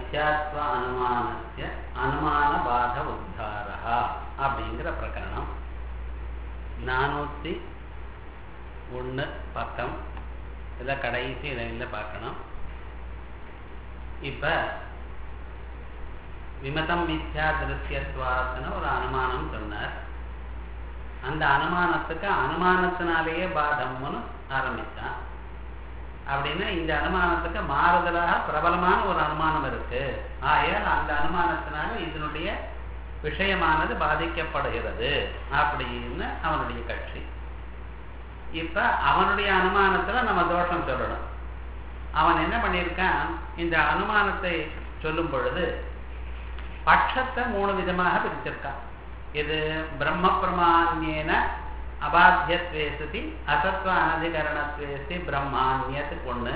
மித்யாத்வ அனுமானஸ்ய அனுமான பாத உத்தாரா அப்படிங்கிற பிரகரணம் நானூற்றி ஒன்று பக்கம் இதில் கடைசி லைனில் பார்க்கணும் இப்போ விமதம் மித்யா திருஷ்யத்வாத்துன்னு ஒரு அனுமானம் சொன்னார் அந்த அனுமானத்துக்கு அனுமானத்தினாலேயே பாதம்னு ஆரம்பித்தான் அப்படின்னா இந்த அனுமானத்துக்கு மாறுதலாக பிரபலமான ஒரு அனுமானம் இருக்கு ஆகையால் அந்த அனுமானத்தினால இதனுடைய விஷயமானது பாதிக்கப்படுகிறது அப்படின்னு அவனுடைய கட்சி இப்ப அவனுடைய அனுமானத்துல நம்ம தோஷம் சொல்லணும் அவன் என்ன பண்ணியிருக்கான் இந்த அனுமானத்தை சொல்லும் பொழுது பட்சத்தை மூணு விதமாக பிரிச்சிருக்கான் இது பிரம்ம பிரமாண்யேன அபாத்தியத்வேசதி அசத்வ அனதிகரணத்வேசி பிரம்மாண்யத்து ஒன்று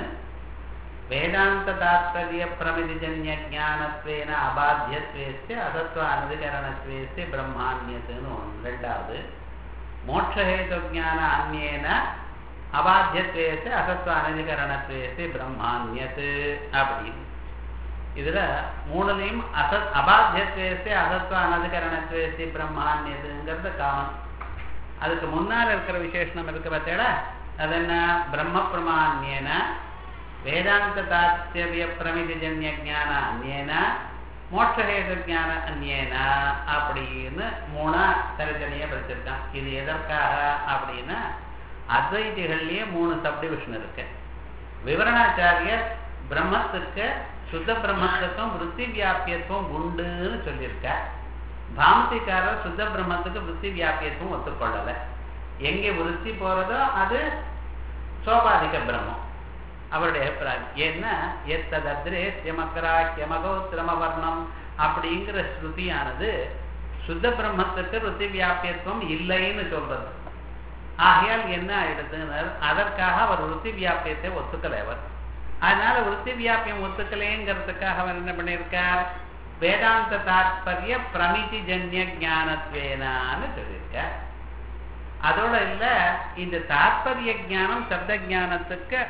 வேதாந்த தாத்பரிய பிரமிதிஜன்ய ஜானத்வேன அபாத்தியத்வேஸ்தி அசத்வ அனதிகரணத்வேஸ்தி பிரம்மாண்யத்துன்னு ஒன்று ரெண்டாவது மோட்சஹேது ஜான அந்நேன அபாத்தியத்வேஸ்தி அசத்வ அனதிகரணத்வேஸ்தி பிரம்மாண்யத்து அப்படின்னு இதுல மூணுலையும் அசத் அபாத்தியத்வேஸ்தி அசத்வ அனதிகரணத்வேஸ்தி பிரம்மாண்யதுங்கிறது காமன் அதுக்கு முன்னால் இருக்கிற விசேஷனம் இருக்கு பார்த்தேடா அது என்ன பிரம்ம பிரமாண்யன வேதாந்த தாத்யவிய பிரமிதிஜன்ய ஜான அந்நேன மோட்சஹேது ஜான அந்நேன அப்படின்னு மூணா தனித்தனியா படிச்சிருக்கான் இது எதற்காக அப்படின்னா அத்வைதிகள்லயே மூணு சப்டிவிஷன் இருக்கு விவரணாச்சாரியர் பிரம்மத்துக்கு சுத்த பிரம்மத்துக்கும் விற்பி வியாபியத்துவம் உண்டுன்னு சொல்லியிருக்கார் பாமதிக்காரர் சுத்த பிரம்மத்துக்கு விற்பி வியாபியத்துவம் ஒத்துக்கொள்ளலை எங்கே விருத்தி போறதோ அது சோபாதிக பிரம்மம் அவருடைய அபிப்பிராயம் ஏன்னா எத்ததத்ரே சியமக்கரா கியமகோத்திரம வர்ணம் அப்படிங்கிற ஸ்ருதியானது சுத்த பிரம்மத்துக்கு ருத்தி வியாபியத்துவம் இல்லைன்னு சொல்றது ஆகையால் என்ன ஆயிடுதுன்னு அதற்காக அவர் விருத்தி வியாபியத்தை ஒத்துக்கலை அவர் அதனால விருத்தி வியாபியம் ஒத்துக்கலைங்கிறதுக்காக அவர் என்ன பண்ணியிருக்கார் வேதாந்த தாத்பரிய பிரமிதி ஜன்ய ஜானத்வேனான்னு சொல்லியிருக்கார் அதோட இல்ல இந்த தாத்பரிய ஜானம் சப்த ஜானத்துக்கு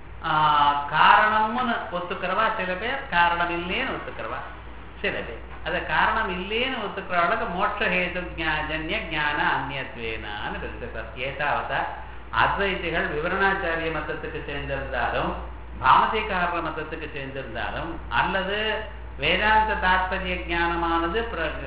காரணம்னு ஒத்துக்கிறவா சில பேர் காரணம் இல்லைன்னு ஒத்துக்கிறவா சில பேர் அத காரணம் இல்லைன்னு ஒத்துக்கிறவளுக்கு மோட்சஹேது ஜன்ய ஜான அந்நியத்வேனான்னு சொல்லியிருக்கார் ஏதாவது அத்வைதிகள் விவரணாச்சாரிய மதத்துக்கு சேர்ந்திருந்தாலும் பாமதிகார மதத்துக்கு சேர்ந்திருந்தாலும் அல்லது வேதாந்த தாத்பரிய ஜானமானது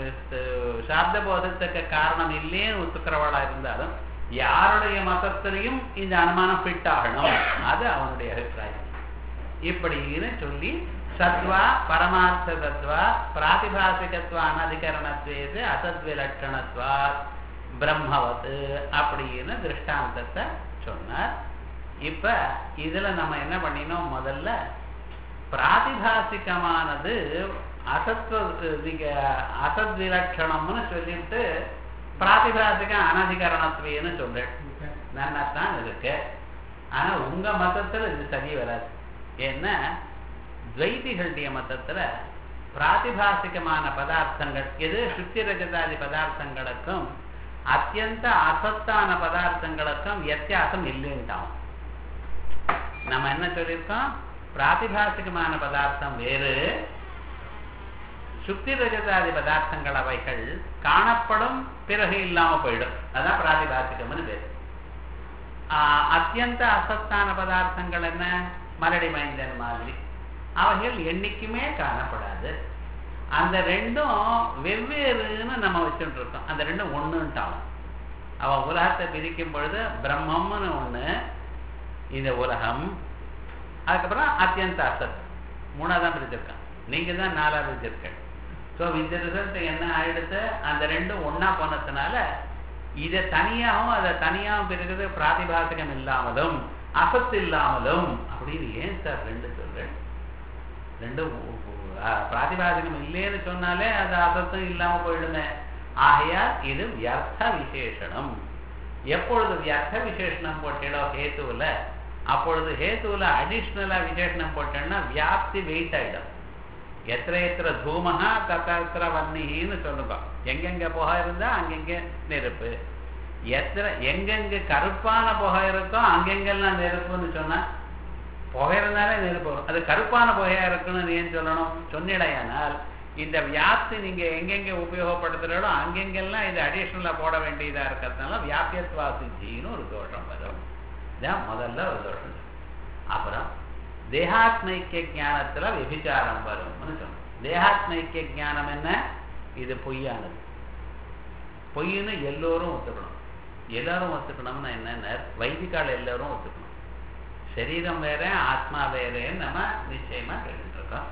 சாப்த போதத்துக்கு காரணம் இல்லைன்னு ஒத்துக்கிறவளா இருந்தாலும் யாருடைய மதத்திலையும் இந்த அனுமானம் ஃபிட் ஆகணும் அது அவனுடைய அபிப்பிராயம் இப்படின்னு சொல்லி சத்வா பரமார்த்த தத்வா பிராதிபாசிகத்வா அனதிகரணத்வேது அசத்விலட்சணத்வா பிரம்மவத் அப்படின்னு திருஷ்டாந்தத்தை சொன்னார் இப்ப இதுல நம்ம என்ன பண்ணினோம் முதல்ல பிராதிபாசிகமானது அசத்வ அசத்விலட்சணம்னு சொல்லிட்டு பிராதிபாசிக அனதிகரணத்துவேன்னு சொல்றேன் நன்னாத்தான் இருக்கு ஆனா உங்க மதத்துல இது சரி வராது ஏன்னா துவைதிகளுடைய மதத்துல பிராதிபாசிகமான பதார்த்தங்கள் எது சுத்தி ரஜதாதி பதார்த்தங்களுக்கும் அத்தியந்த அசத்தான பதார்த்தங்களுக்கும் வித்தியாசம் இல்லைன்ட்டான் நம்ம என்ன சொல்லியிருக்கோம் பிராதிபாசிகமான பதார்த்தம் வேறு சுத்தி ரஜதாதி பதார்த்தங்கள் அவைகள் காணப்படும் பிறகு இல்லாம போயிடும் அதான் பிராதிபாசிகம்னு பேர் அத்தியந்த அசத்தான பதார்த்தங்கள் என்ன மரடி மைந்தன் மாதிரி அவைகள் என்னைக்குமே காணப்படாது அந்த ரெண்டும் வெவ்வேறுன்னு நம்ம வச்சுட்டு இருக்கோம் அந்த ரெண்டும் ஒண்ணுன்ட்டாலும் அவன் உலகத்தை பிரிக்கும் பொழுது பிரம்மம்னு ஒண்ணு இந்த உலகம் அதுக்கப்புறம் அத்தியந்த அசத் மூணாதான் பிரிச்சிருக்கான் நீங்க தான் நாலா பிரிச்சிருக்க ஸோ இந்த ரிசல்ட் என்ன ஆயிடுத்து அந்த ரெண்டும் ஒன்னா போனதுனால இதை தனியாகவும் அதை தனியாகவும் பிரிக்கிறது பிராதிபாசகம் இல்லாமலும் அசத்து இல்லாமலும் அப்படின்னு ஏன் சார் ரெண்டு சொல்றேன் ரெண்டும் பிராதிபாசகம் இல்லைன்னு சொன்னாலே அது அசத்தும் இல்லாம போயிடுமே ஆகையால் இது வியர்த்த விசேஷனம் எப்பொழுது வியர்த்த விசேஷனம் போட்டிடோ ஹேத்துவில் அப்பொழுது ஹேத்துவில் அடிஷ்னலா விசேஷனம் போட்டேன்னா வியாப்தி வெயிட் ஆயிடும் எத்திர எத்திர தூமகா தத்திர வன்னின்னு சொல்லுங்க எங்கெங்க புகை இருந்தா அங்கெங்க நெருப்பு எத்திர எங்கெங்க கருப்பான புகை இருக்கோ அங்கெங்கெல்லாம் நெருப்புன்னு சொன்னா புகையிறதுனாலே நெருப்பு வரும் அது கருப்பான புகையா இருக்குன்னு ஏன் சொல்லணும் சொன்னிடையானால் இந்த வியாப்தி நீங்க எங்கெங்க உபயோகப்படுத்துறீங்களோ அங்கெங்கெல்லாம் இது அடிஷனலா போட வேண்டியதா இருக்கிறதுனால வியாபியத்வா சித்தின்னு ஒரு தோஷம் வரும் இதான் முதல்ல ஒரு தோஷம் அப்புறம் தேகாத்மைக்கிய ஞானத்துல விபிச்சாரம் வரும்னு சொன்னோம் தேகாத்மைக்கிய ஞானம் என்ன இது பொய்யானது பொய்ன்னு எல்லோரும் ஒத்துக்கணும் எல்லாரும் ஒத்துக்கணும்னா என்னென்ன வைதிகால் எல்லாரும் ஒத்துக்கணும் சரீரம் வேற ஆத்மா வேறேன்னு நம்ம நிச்சயமா கேட்டுட்டு இருக்கோம்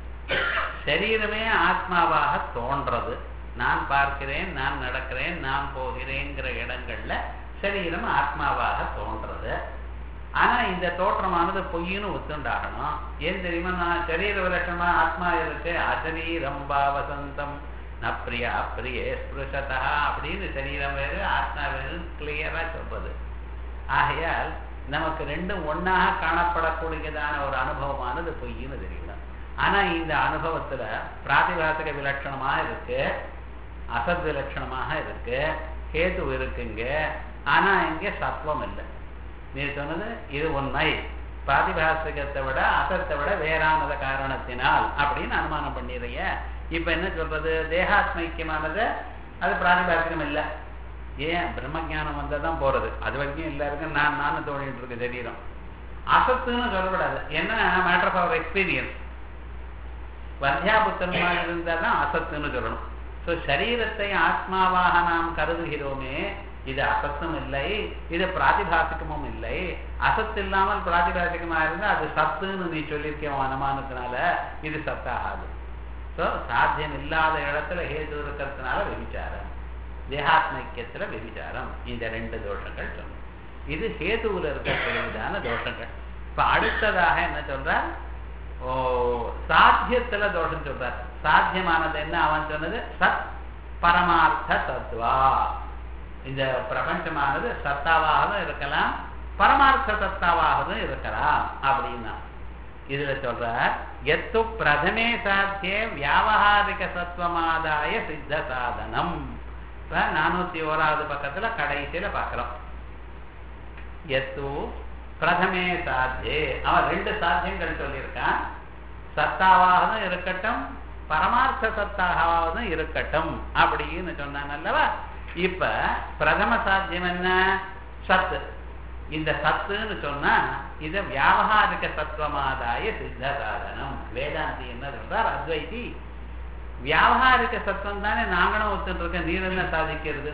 சரீரமே ஆத்மாவாக தோன்றது நான் பார்க்கிறேன் நான் நடக்கிறேன் நான் போகிறேங்கிற இடங்கள்ல சரீரம் ஆத்மாவாக தோன்றது ஆனா இந்த தோற்றமானது பொய்ன்னு ஒத்துண்டாகணும் ஏன் தெரியுமா நான் சரீர விலட்சணமா ஆத்மா இருக்கு அசரீரம் பாவசந்தம் நப்ரியா பிரியே ஸ்பிருஷதா அப்படின்னு சரீரம் வேறு ஆத்மா வேறு கிளியரா சொல்றது ஆகையால் நமக்கு ரெண்டும் ஒன்னாக காணப்படக்கூடியதான ஒரு அனுபவமானது பொய்ன்னு தெரியல ஆனா இந்த அனுபவத்துல பிராதிபாசிக விலட்சணமா இருக்கு அசத் விலட்சணமாக இருக்கு கேது இருக்குங்க ஆனா இங்க சத்துவம் இல்லை நீ சொன்னது இது உண்மை பிராதிபாசிகத்தை விட அசத்தை விட வேறானத காரணத்தினால் அப்படின்னு அனுமானம் பண்ணிடுறீங்க இப்ப என்ன சொல்றது தேகாத்மைக்கியமானது அது பிராதிபாசிகம் இல்லை ஏன் பிரம்மஜானம் வந்தால் தான் போறது அது வரைக்கும் எல்லாருக்கும் நான் நானும் தோணிட்டு இருக்கு சரீரம் அசத்துன்னு சொல்லக்கூடாது என்ன மேட்டர் ஆஃப் அவர் எக்ஸ்பீரியன்ஸ் வத்தியாபுத்தனமாக இருந்தால் தான் அசத்துன்னு சொல்லணும் ஸோ சரீரத்தை ஆத்மாவாக நாம் கருதுகிறோமே இது அசத்தும் இல்லை இது பிராதிபாசிகமும் இல்லை அசத்து இல்லாமல் பிராதிபாசிகமா இருந்தால் அது சத்துன்னு நீ சொல்லியிருக்கேன் அனுமானத்தினால இது சத்தாகாது ஸோ சாத்தியம் இல்லாத இடத்துல ஹேது இருக்கிறதுனால விபிச்சாரம் தேகாத்மைக்கியத்துல விபிச்சாரம் இந்த ரெண்டு தோஷங்கள் சொன்னோம் இது ஹேதுவில் இருக்கக்கூடியதான தோஷங்கள் இப்ப அடுத்ததாக என்ன சொல்றார் ஓ சாத்தியத்துல தோஷம் சொல்றார் சாத்தியமானது என்ன அவன் சொன்னது சத் பரமார்த்த தத்துவா இந்த பிரபஞ்சமானது சத்தாவாகவும் இருக்கலாம் பரமார்த்த சத்தாவாகவும் இருக்கலாம் அப்படின்னா இதுல சொல்ற எத்து பிரதமே சாத்திய வியாபகாரிக சத்துவமாதாய சித்த சாதனம் இப்ப நானூத்தி ஓராவது பக்கத்துல கடைசியில பார்க்கிறோம் எத்து பிரதமே சாத்தியே அவன் ரெண்டு சாத்தியங்கள் சொல்லியிருக்கான் சத்தாவாகவும் இருக்கட்டும் பரமார்த்த சத்தாகவும் இருக்கட்டும் அப்படின்னு சொன்னான் அல்லவா இப்ப பிரதம சாத்தியம் என்ன சத்து இந்த சத்துன்னு சொன்னா இது வியாபகாரிக சத்துவமாதாய சித்த சாதனம் வேதாந்தி என்ன சொல்றார் அத்வைதி வியாபகாரிக சத்துவம் தானே நாங்களும் ஒத்துட்டு இருக்கோம் நீர் என்ன சாதிக்கிறது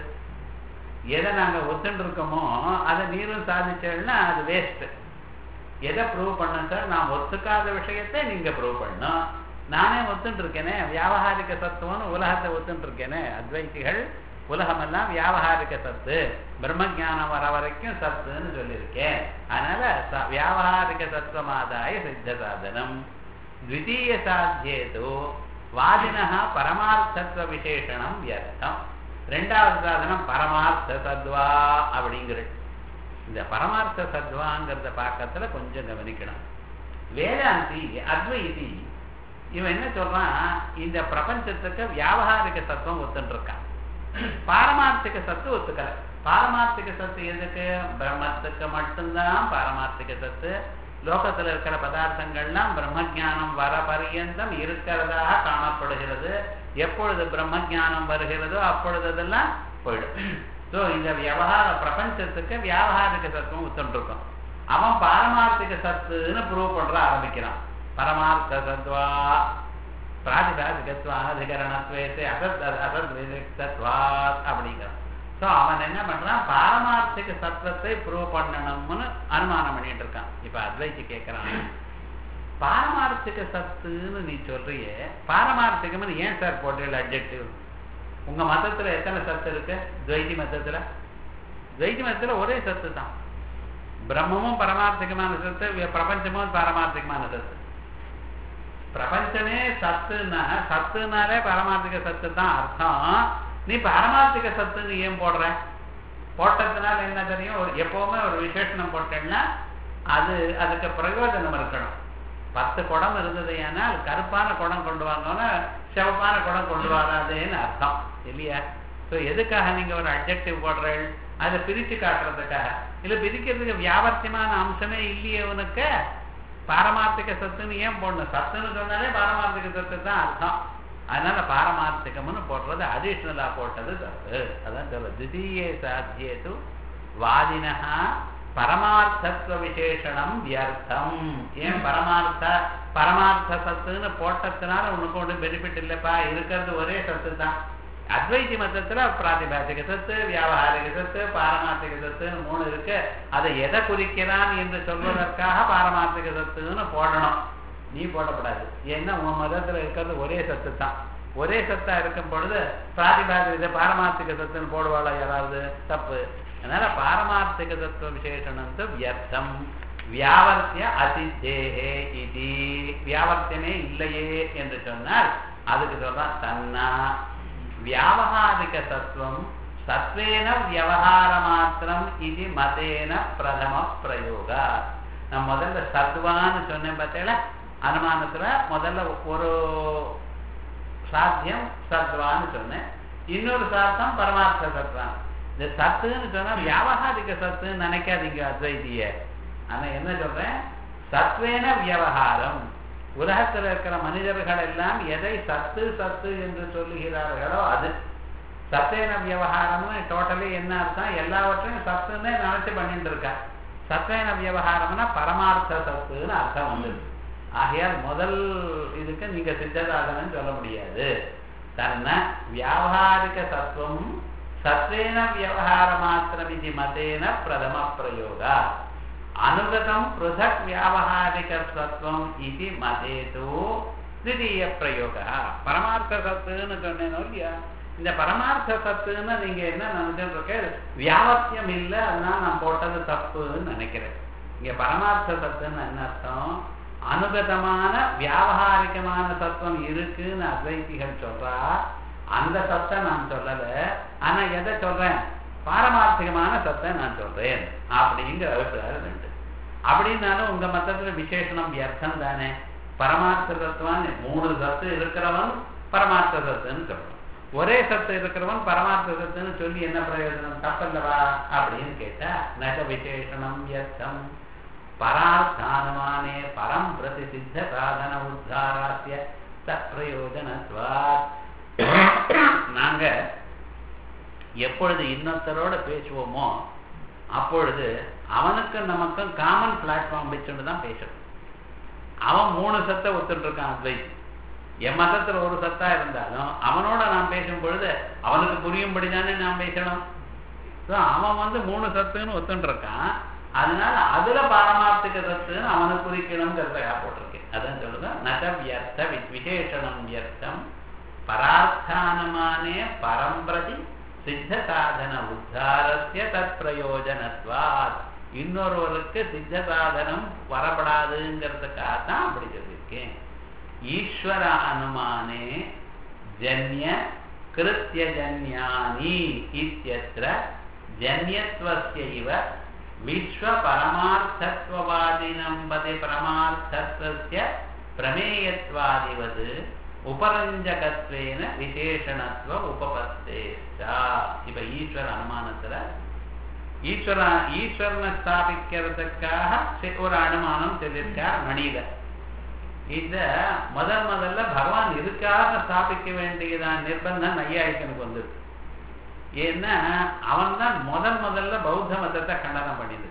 எதை நாங்க ஒத்துட்டு இருக்கோமோ அதை நீரும் சாதிச்சேன்னா அது வேஸ்ட் எதை ப்ரூவ் பண்ண சார் நான் ஒத்துக்காத விஷயத்தை நீங்க ப்ரூவ் பண்ணும் நானே ஒத்துட்டு இருக்கேனே வியாபகாரிக சத்துவம்னு உலகத்தை ஒத்துட்டு இருக்கேனே அத்வைத்திகள் உலகமெல்லாம் வியாபகாரிக சத்து பிரம்ம ஜானம் வர வரைக்கும் சத்துன்னு சொல்லியிருக்கேன் அதனால வியாபகாரிக சத்துவமாதாய சித்த சாதனம் த்விதீய சாத்தியேது வாதினா பரமார்த்தத்துவ விசேஷனம் வியர்த்தம் ரெண்டாவது சாதனம் பரமார்த்த சத்வா அப்படிங்கிறது இந்த பரமார்த்த சத்வாங்கிறத பார்க்கறதுல கொஞ்சம் கவனிக்கணும் வேதாந்தி அத்வைதி இவன் என்ன சொல்றான் இந்த பிரபஞ்சத்துக்கு வியாபகாரிக சத்துவம் ஒத்துட்டு இருக்கான் பாரமார்த்திக சத்து ஒத்துக்கல பாரமார்த்திக சத்து எதுக்கு பிரம்மத்துக்கு மட்டும்தான் பாரமார்த்திக சத்து லோகத்துல இருக்கிற பதார்த்தங்கள்லாம் பிரம்ம ஜானம் வர பரியந்தம் இருக்கிறதாக காணப்படுகிறது எப்பொழுது பிரம்ம ஜானம் வருகிறதோ அப்பொழுது அதெல்லாம் போயிடும் ஸோ இந்த விவகார பிரபஞ்சத்துக்கு வியாபகாரிக சத்துவம் ஒத்துருக்கும் அவன் பாரமார்த்திக சத்துன்னு ப்ரூவ் பண்ற ஆரம்பிக்கிறான் பரமார்த்த சத்வா பிராதிபாதிகத்வா அதிகரணத்வேசே அசத் அசத் விதிக்தத்வாத் அப்படிங்கிறான் ஸோ அவன் என்ன பண்றான் பாரமார்த்திக சத்துவத்தை ப்ரூவ் பண்ணணும்னு அனுமானம் பண்ணிட்டு இருக்கான் இப்ப அத்வைத்தி கேட்கிறான் பாரமார்த்திக சத்துன்னு நீ சொல்றியே பாரமார்த்திகம்னு ஏன் சார் போட்டீங்க அப்ஜெக்டிவ் உங்க மதத்துல எத்தனை சத்து இருக்கு துவைதி மதத்துல துவைதி மதத்துல ஒரே சத்து தான் பிரம்மமும் பரமார்த்திகமான சத்து பிரபஞ்சமும் பரமார்த்திகமான சத்து பிரபஞ்சமே சத்துன்னா சத்துனாலே பரமார்த்திக சத்து தான் அர்த்தம் நீ பாரமார்த்திக சத்துன்னு ஏன் போடுற போட்டதுனால என்ன தெரியும் ஒரு எப்பவுமே ஒரு விசேஷனம் போட்டேன்னா அது அதுக்கு பிரயோஜனம் இருக்கணும் பத்து குடம் இருந்தது ஏன்னால் கருப்பான குடம் கொண்டு வாங்கன்னா சிவப்பான குடம் கொண்டு வராதேன்னு அர்த்தம் இல்லையா ஸோ எதுக்காக நீங்க ஒரு அப்ஜெக்டிவ் போடுறீள் அதை பிரித்து காட்டுறதுக்காக இல்லை பிரிக்கிறதுக்கு வியாபர்த்தியமான அம்சமே இல்லையே உனக்கு பாரமார்த்திக சத்துன்னு ஏன் போடணும் சத்துன்னு சொன்னாலே பாரமார்த்திக சத்து தான் அர்த்தம் அதனால பாரமார்த்திகம்னு போடுறது அடிஷ்னலா போட்டது தப்பு அதான் சொல்ல திதீயே சாத்தியேது வாதினஹா பரமார்த்தத்துவ விசேஷணம் வியர்த்தம் ஏன் பரமார்த்த பரமார்த்த சத்துன்னு போட்டதுனால உனக்கு ஒன்றும் பெனிஃபிட் இல்லைப்பா இருக்கிறது ஒரே சத்து தான் அத்வைத்தி மதத்துல பிராதிபாசிக சத்து வியாபாரிக சத்து பாரமார்த்திக சத்துன்னு மூணு இருக்கு அதை எதை குறிக்கிறான் என்று சொல்வதற்காக பாரமார்த்திக சத்துன்னு போடணும் நீ போடக்கூடாது ஏன்னா உன் மதத்துல இருக்கிறது ஒரே சத்து தான் ஒரே சத்தா இருக்கும் பொழுது பிராதிபாசிக பாரமார்த்திக சத்துன்னு போடுவாளா யாராவது தப்பு அதனால பாரமார்த்திக தத்துவ விசேஷணத்து வியர்த்தம் வியாவர்த்திய அதித்தேகே இது வியாவர்த்தியமே இல்லையே என்று சொன்னால் அதுக்கு சொல்றான் தன்னா வியாவகாரிக தத்துவம் சத்வேன வியவகார மாத்திரம் இது மதேன பிரதம பிரயோக நான் முதல்ல சத்வான்னு சொன்னேன் பார்த்தேல அனுமானத்துல முதல்ல ஒரு சாத்தியம் சத்வான்னு சொன்னேன் இன்னொரு சாத்தம் பரமார்த்த சத்வான் இந்த சத்துன்னு சொன்னா வியாபகாரிக சத்துன்னு நினைக்காதீங்க அத்வைத்திய ஆனா என்ன சொல்றேன் சத்வேன வியவகாரம் உலகத்தில் இருக்கிற மனிதர்கள் எல்லாம் எதை சத்து சத்து என்று சொல்லுகிறார்களோ அது சத்தேன வியவகாரம்னு டோட்டலி என்ன அர்த்தம் எல்லாவற்றையும் சத்துன்னே நினைச்சு பண்ணிட்டு இருக்கா சத்தேன வியவகாரம்னா பரமார்த்த சத்துன்னு அர்த்தம் வந்துருக்கு ஆகையால் முதல் இதுக்கு நீங்க சித்தசாதனம் சொல்ல முடியாது தன்ன வியாபாரிக தத்துவம் சத்வேன வியவகார மாத்திரம் இது மதேன பிரதம பிரயோகா அனுகதம் பிருதக் வியாபகாரிக சத்துவம் இது மதேது திடீய பிரயோக பரமார்த்த சத்துன்னு சொன்னேனோ இல்லையா இந்த பரமார்த்த சத்துன்னு நீங்க என்ன நினைச்சுட்டு இருக்க வியாபத்தியம் இல்லை அதனால நான் போட்டது தப்புன்னு நினைக்கிறேன் இங்க பரமார்த்த சத்துன்னு என்ன அர்த்தம் அனுகதமான வியாபகாரிகமான தத்துவம் இருக்குன்னு அத்வைத்திகள் சொல்றா அந்த சத்தை நான் சொல்லல ஆனா எதை சொல்றேன் பாரமார்த்திகமான சத்தை நான் சொல்றேன் அப்படிங்கிற அபிப்பிராயம் ரெண்டு அப்படின்னாலும் உங்க மத்தத்துல விசேஷனம் வியர்த்தம் தானே பரமார்த்த தத்துவான் மூணு சத்து இருக்கிறவன் பரமார்த்த சத்துன்னு சொல்றான் ஒரே சத்து இருக்கிறவன் பரமார்த்த சத்துன்னு சொல்லி என்ன பிரயோஜனம் தப்பல்லவா அப்படின்னு கேட்டா நக விசேஷனம் வியர்த்தம் பரார்த்தானுமானே பரம் பிரதி சித்த சாதன உத்தாராசிய தற்பிரயோஜனத்வாத் நாங்க எப்பொழுது இன்னொருத்தரோட பேசுவோமோ அப்பொழுது அவனுக்கும் நமக்கும் காமன் பிளாட்ஃபார்ம் வச்சுட்டு தான் பேசணும் அவன் மூணு சத்தை ஒத்துட்டு இருக்கான் அத்வைத் என் மதத்துல ஒரு சத்தா இருந்தாலும் அவனோட நான் பேசும் பொழுது அவனுக்கு புரியும்படி தானே நான் பேசணும் அவன் வந்து மூணு சத்துன்னு ஒத்துட்டு இருக்கான் அதனால அதுல பாரமார்த்திக சத்துன்னு அவனை குறிக்கணுங்கிறதுக்காக போட்டிருக்கேன் அதான் சொல்லுங்க நக வியர்த்த விசேஷணம் வியர்த்தம் பரார்த்தானுமானே பரம்பிரதி சித்த சாதன உத்தாரஸ்ய தத் பிரயோஜனத்வாத் இன்னொருவருக்கு சித்த சாதனம் வரப்படாதுங்கிறதுக்காக தான் அப்படி சொல்லியிருக்கேன் ஈஸ்வர அனுமானே ஜன்ய கிருத்திய ஜன்யானி இத்தியத்திர ஜன்யத்வஸ்ய இவ விஸ்வ பரமார்த்தத்வவாதினம் பதி பரமார்த்தத்வஸ்ய பிரமேயத்வாதிவது உபரஞ்சகத்வேன விசேஷணத்துவ உபபத்தேச்சா இப்ப ஈஸ்வர அனுமானத்துல ஈஸ்வர ஈஸ்வரனை ஸ்தாபிக்கிறதுக்காக ஒரு அனுமானம் சொல்லியிருக்கார் மணியில இத முதல் முதல்ல பகவான் இதுக்காக ஸ்தாபிக்க வேண்டியதான் நிர்பந்தம் நையாயிக்கனுக்கு வந்தது ஏன்னா அவன் தான் முதல் முதல்ல பௌத்த மதத்தை கண்டனம் பண்ணிது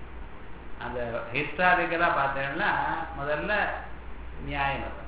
அந்த ஹிஸ்டாரிக்கலா பார்த்தேன்னா முதல்ல நியாய மதம்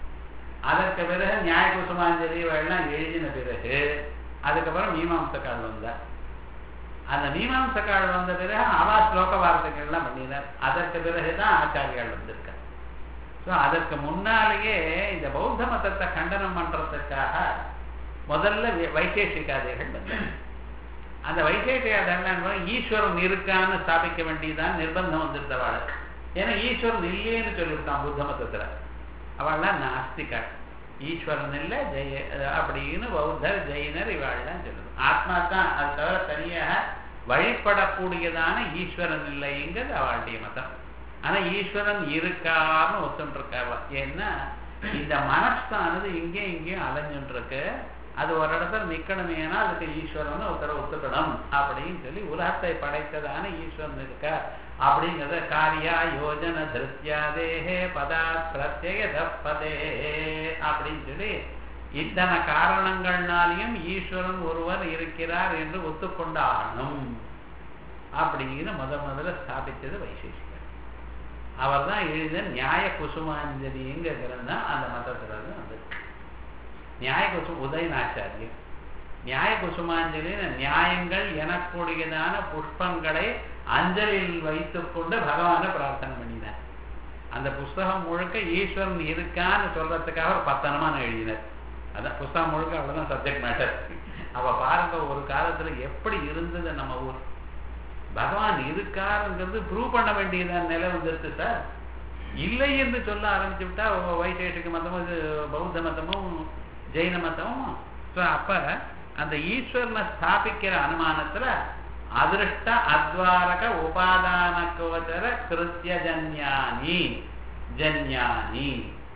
அதற்கு பிறகு நியாய குசுமாஞ்சலி எல்லாம் எழுதின பிறகு அதுக்கப்புறம் மீமாம்சக்கால் வந்தார் அந்த மீமாம்சக்கால் வந்த பிறகு அவா ஸ்லோக வார்த்தைகள்லாம் பண்ணினார் அதற்கு பிறகுதான் ஆச்சாரியால் வந்திருக்கார் ஸோ அதற்கு முன்னாலேயே இந்த பௌத்த மதத்தை கண்டனம் பண்றதுக்காக முதல்ல வைசேஷிகாதிகள் வந்தார் அந்த வைசேஷிகாதிகள் ஈஸ்வரன் இருக்கான்னு ஸ்தாபிக்க வேண்டியதான் நிர்பந்தம் வந்துருந்தவாள் ஏன்னா ஈஸ்வரன் இல்லையேன்னு சொல்லிவிட்டான் புத்த மதத்துல அவள்லாம் நாஸ்திகள் ஈஸ்வரன் இல்லை ஜெய அப்படின்னு பௌத்தர் ஜெயினர் இவாள்லாம் சொல்லுது ஆத்மா தான் அது தவிர தனியாக வழிபடக்கூடியதான ஈஸ்வரன் இல்லைங்கிறது அவளுடைய மதம் ஆனா ஈஸ்வரன் இருக்காருன்னு ஒத்துட்டு இருக்கா ஏன்னா இந்த மனசானது இங்கேயும் இங்கேயும் அலைஞ்சுட்டு இருக்கு அது ஒரு இடத்துல நிக்கணுமேனா அதுக்கு ஈஸ்வரன் ஒருத்தரை ஒத்துக்கணும் அப்படின்னு சொல்லி உலகத்தை படைத்ததான ஈஸ்வரன் இருக்க அப்படிங்கிறத காரியா யோஜன திருத்தியாதேஹே பதா பிரத்யேக பதே அப்படின்னு சொல்லி இத்தனை காரணங்கள்னாலையும் ஈஸ்வரன் ஒருவர் இருக்கிறார் என்று ஒத்துக்கொண்டாகணும் அப்படின்னு முத முதல்ல ஸ்தாபித்தது வைசேஷிகர் அவர் தான் எழுத நியாய குசுமாஞ்சலிங்கிற கிரந்தம் அந்த மதத்துல இருந்து வந்திருக்கு நியாய குசு உதயநாச்சாரியர் நியாய குசுமாஞ்சலின்னு நியாயங்கள் எனக்கூடியதான புஷ்பங்களை அஞ்சலில் வைத்துக்கொண்டு பகவானை பிரார்த்தனை பண்ணினார் அந்த புஸ்தகம் முழுக்க ஈஸ்வரன் இருக்கான்னு சொல்றதுக்காக ஒரு பத்தனமா நான் எழுதினார் அதான் புஸ்தகம் முழுக்க அவ்வளவுதான் சப்ஜெக்ட் மேட்டர் அவ பாருங்க ஒரு காலத்துல எப்படி இருந்தது நம்ம ஊர் பகவான் இருக்காருங்கிறது ப்ரூவ் பண்ண வேண்டியதான் நிலை வந்துருக்கு சார் இல்லை என்று சொல்ல ஆரம்பிச்சு விட்டா வைசேஷிக மதமும் இது பௌத்த மதமும் ஜெயின மதமும் ஸோ அப்ப அந்த ஈஸ்வரனை ஸ்தாபிக்கிற அனுமானத்துல அதிருஷ்ட அத்வாரக உபாதான கோச்சர கிருத்திய ஜன்யானி ஜன்யானி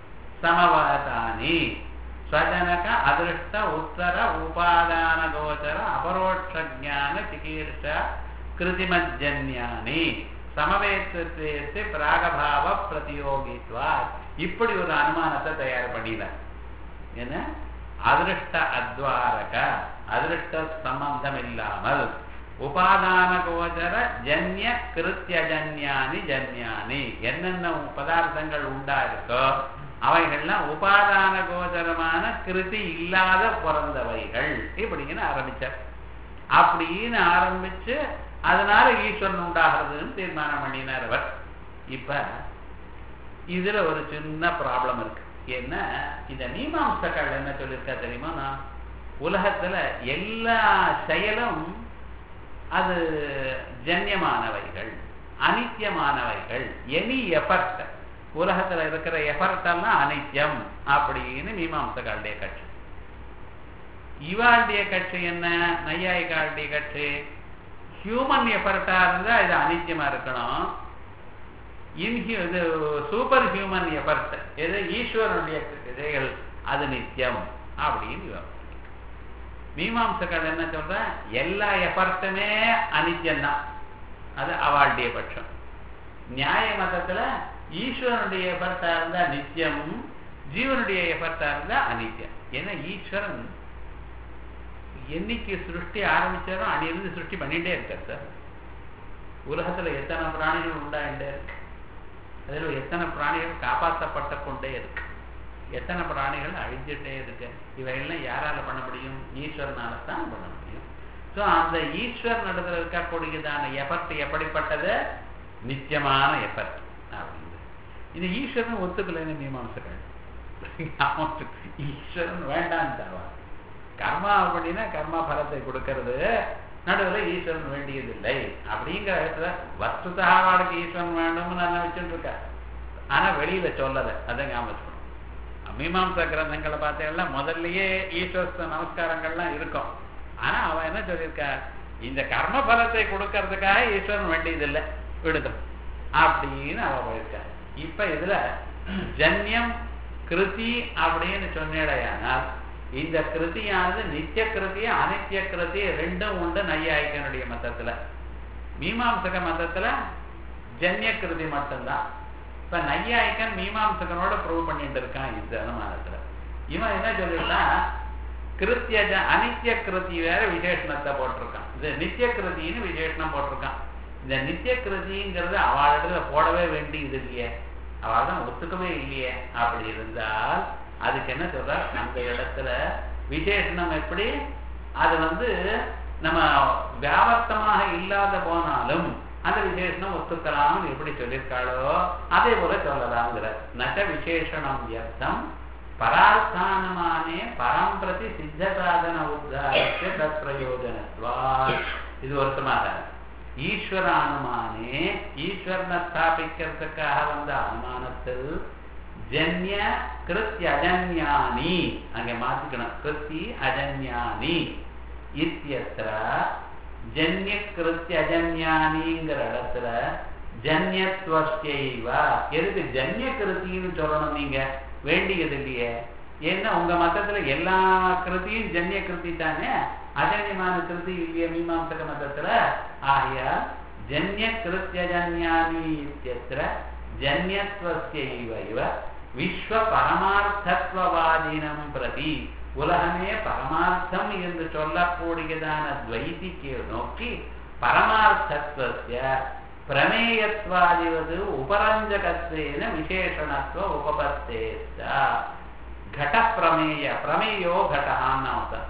சமவாதானி ஸ்வஜனக அதிருஷ்ட உத்தர உபாதான கோச்சர அபரோட்ச ஜான சிகீர்ஷ கிருதிமஜன்யானி சமவேத்து பிராகபாவ பிரதியோகித்வா இப்படி ஒரு அனுமானத்தை தயார் பண்ணினார் என்ன அதிருஷ்ட அத்வாரக அதிருஷ்ட சம்பந்தம் இல்லாமல் உபாதான கோச்சர ஜன்ய கிருத்திய ஜன்யானி ஜன்யானி என்னென்ன பதார்த்தங்கள் உண்டா இருக்கோ அவைகள்லாம் உபாதான கோச்சரமான கிருதி இல்லாத பிறந்தவைகள் இப்படின்னு ஆரம்பிச்சார் அப்படின்னு ஆரம்பிச்சு அதனால ஈஸ்வரன் உண்டாகிறதுன்னு தீர்மானம் பண்ணினார் அவர் இப்ப இதுல ஒரு சின்ன ப்ராப்ளம் இருக்கு என்ன இந்த மீமாம்சக்கள் என்ன சொல்லியிருக்கா தெரியுமா நான் உலகத்துல எல்லா செயலும் அது ஜன்யமானவைகள் அனித்தியமானவைகள் எனி எஃபர்ட் உலகத்துல இருக்கிற எஃபர்ட் எல்லாம் அனித்தியம் அப்படின்னு மீமாம்சகாளுடைய கட்சி இவாளுடைய கட்சி என்ன நையாயிகாளுடைய கட்சி ஹியூமன் எஃபர்ட்டா இருந்தா இது அனித்தியமா இருக்கணும் இன்ஹியூ இது சூப்பர் ஹியூமன் எஃபர்ட் எது ஈஸ்வரனுடைய இதைகள் அது நித்தியம் அப்படின்னு மீமாம்சக்கால் என்ன சொல்ற எல்லா எஃபர்ட்டுமே அனித்தியம்தான் அது அவாளுடைய பட்சம் நியாய மதத்துல ஈஸ்வரனுடைய எஃபர்ட்டா இருந்தா நித்தியம் ஜீவனுடைய எஃபர்ட்டா இருந்தா அனித்தியம் ஏன்னா ஈஸ்வரன் என்னைக்கு சிருஷ்டி ஆரம்பிச்சாரோ அணிலிருந்து சிருஷ்டி பண்ணிட்டே இருக்கார் சார் உலகத்துல எத்தனை பிராணிகள் உண்டாயிட்டே இருக்கு அதுல எத்தனை பிராணிகள் காப்பாற்றப்பட்ட கொண்டே இருக்கு எத்தனை பிராணிகள் அழிஞ்சிட்டே இருக்கு இவையெல்லாம் யாரால பண்ண முடியும் ஈஸ்வரனால தான் பண்ண முடியும் ஸோ அந்த ஈஸ்வரன் இடத்துல இருக்கக்கூடியதான எஃபர்ட் எப்படிப்பட்டது நித்தியமான எஃபர்ட் அப்படின்னு இது ஈஸ்வரன் ஒத்துக்கலைன்னு மீமாம்சங்கள் ஈஸ்வரன் வேண்டாம் தவா கர்மா அப்படின்னா கர்மா பலத்தை கொடுக்கறது நடுவில் ஈஸ்வரன் வேண்டியதில்லை அப்படிங்கிற இடத்துல வஸ்துதா வாழ்க்கை ஈஸ்வரன் வேண்டும்னு நான் வச்சுட்டு இருக்கேன் ஆனா வெளியில சொல்லலை அதை ஞாபகம் மீமாம்சா கிரந்தங்களை பார்த்தீங்கன்னா முதல்லயே ஈஸ்வர நமஸ்காரங்கள்லாம் இருக்கும் ஆனா அவன் என்ன சொல்லியிருக்கா இந்த கர்ம பலத்தை கொடுக்கறதுக்காக ஈஸ்வரன் வேண்டியதில்லை விடுதல் அப்படின்னு அவ போயிருக்கா இப்ப இதுல ஜன்யம் கிருதி அப்படின்னு சொன்னேடையானால் இந்த கிருதியானது நித்திய கிருதி அனித்திய கிருதி ரெண்டும் உண்டு நையாயிக்கனுடைய மதத்துல மீமாம்சக மதத்துல ஜன்ய கிருதி மட்டும்தான் இப்ப நையாயிக்கன் மீமாம்சகனோட ப்ரூவ் பண்ணிட்டு இருக்கான் இந்த அனுமானத்துல இவன் என்ன சொல்லிருக்கான் கிருத்திய அனித்திய கிருதி வேற விசேஷணத்தை போட்டிருக்கான் இது நித்திய கிருதின்னு விசேஷணம் போட்டிருக்கான் இந்த நித்திய கிருதிங்கிறது அவளிடத்துல போடவே வேண்டியது இல்லையே அவள் தான் ஒத்துக்கவே இல்லையே அப்படி இருந்தால் அதுக்கு என்ன சொல்ற அந்த இடத்துல விசேஷனம் எப்படி அது வந்து நம்ம வியாபர்த்தமாக இல்லாத போனாலும் அந்த விசேஷனம் ஒத்துக்கலாம்னு எப்படி சொல்லியிருக்காளோ அதே போல சொல்லலாம்ங்கிற நக விசேஷனம் வியர்த்தம் பரார்த்தானமானே பரம் பிரதி சித்த சாதன உத்தாரத்திய தத் பிரயோஜனத்வா இது ஒருத்தமாக ஈஸ்வர அனுமானே ஈஸ்வரனை ஸ்தாபிக்கிறதுக்காக வந்த அனுமானத்தில் ஜன்ய கிருத்திய அஜன்யானி அங்க மாத்திக்கணும் கிருத்தி அஜன்யானி இத்தியத்திர ஜன்ய கிருத்திய அஜன்யானிங்கிற இடத்துல ஜன்யத்வஸ்யைவ எதுக்கு ஜன்ய கிருத்தின்னு சொல்லணும் நீங்க வேண்டியது இல்லையே ஏன்னா உங்க மதத்துல எல்லா கிருத்தியும் ஜன்ய கிருத்தி தானே அஜன்யமான கிருத்தி இல்லைய மீமாம்சக மதத்துல ஆகியா ஜன்ய கிருத்திய ஜன்யானி இத்தியத்திர ஜன்யத்வஸ்யைவ இவ விஸ்வ பரமார்த்தத்வவாதினம் பிரதி உலகமே பரமார்த்தம் என்று சொல்லக்கூடியதான துவைதிக்கு நோக்கி பரமார்த்தத்வஸ்ய பிரமேயத்வாதிவது உபரஞ்சகத்வேன விசேஷணத்துவ உபபத்தேச்ச கட பிரமேய பிரமேயோ கடகான்னு அர்த்தம்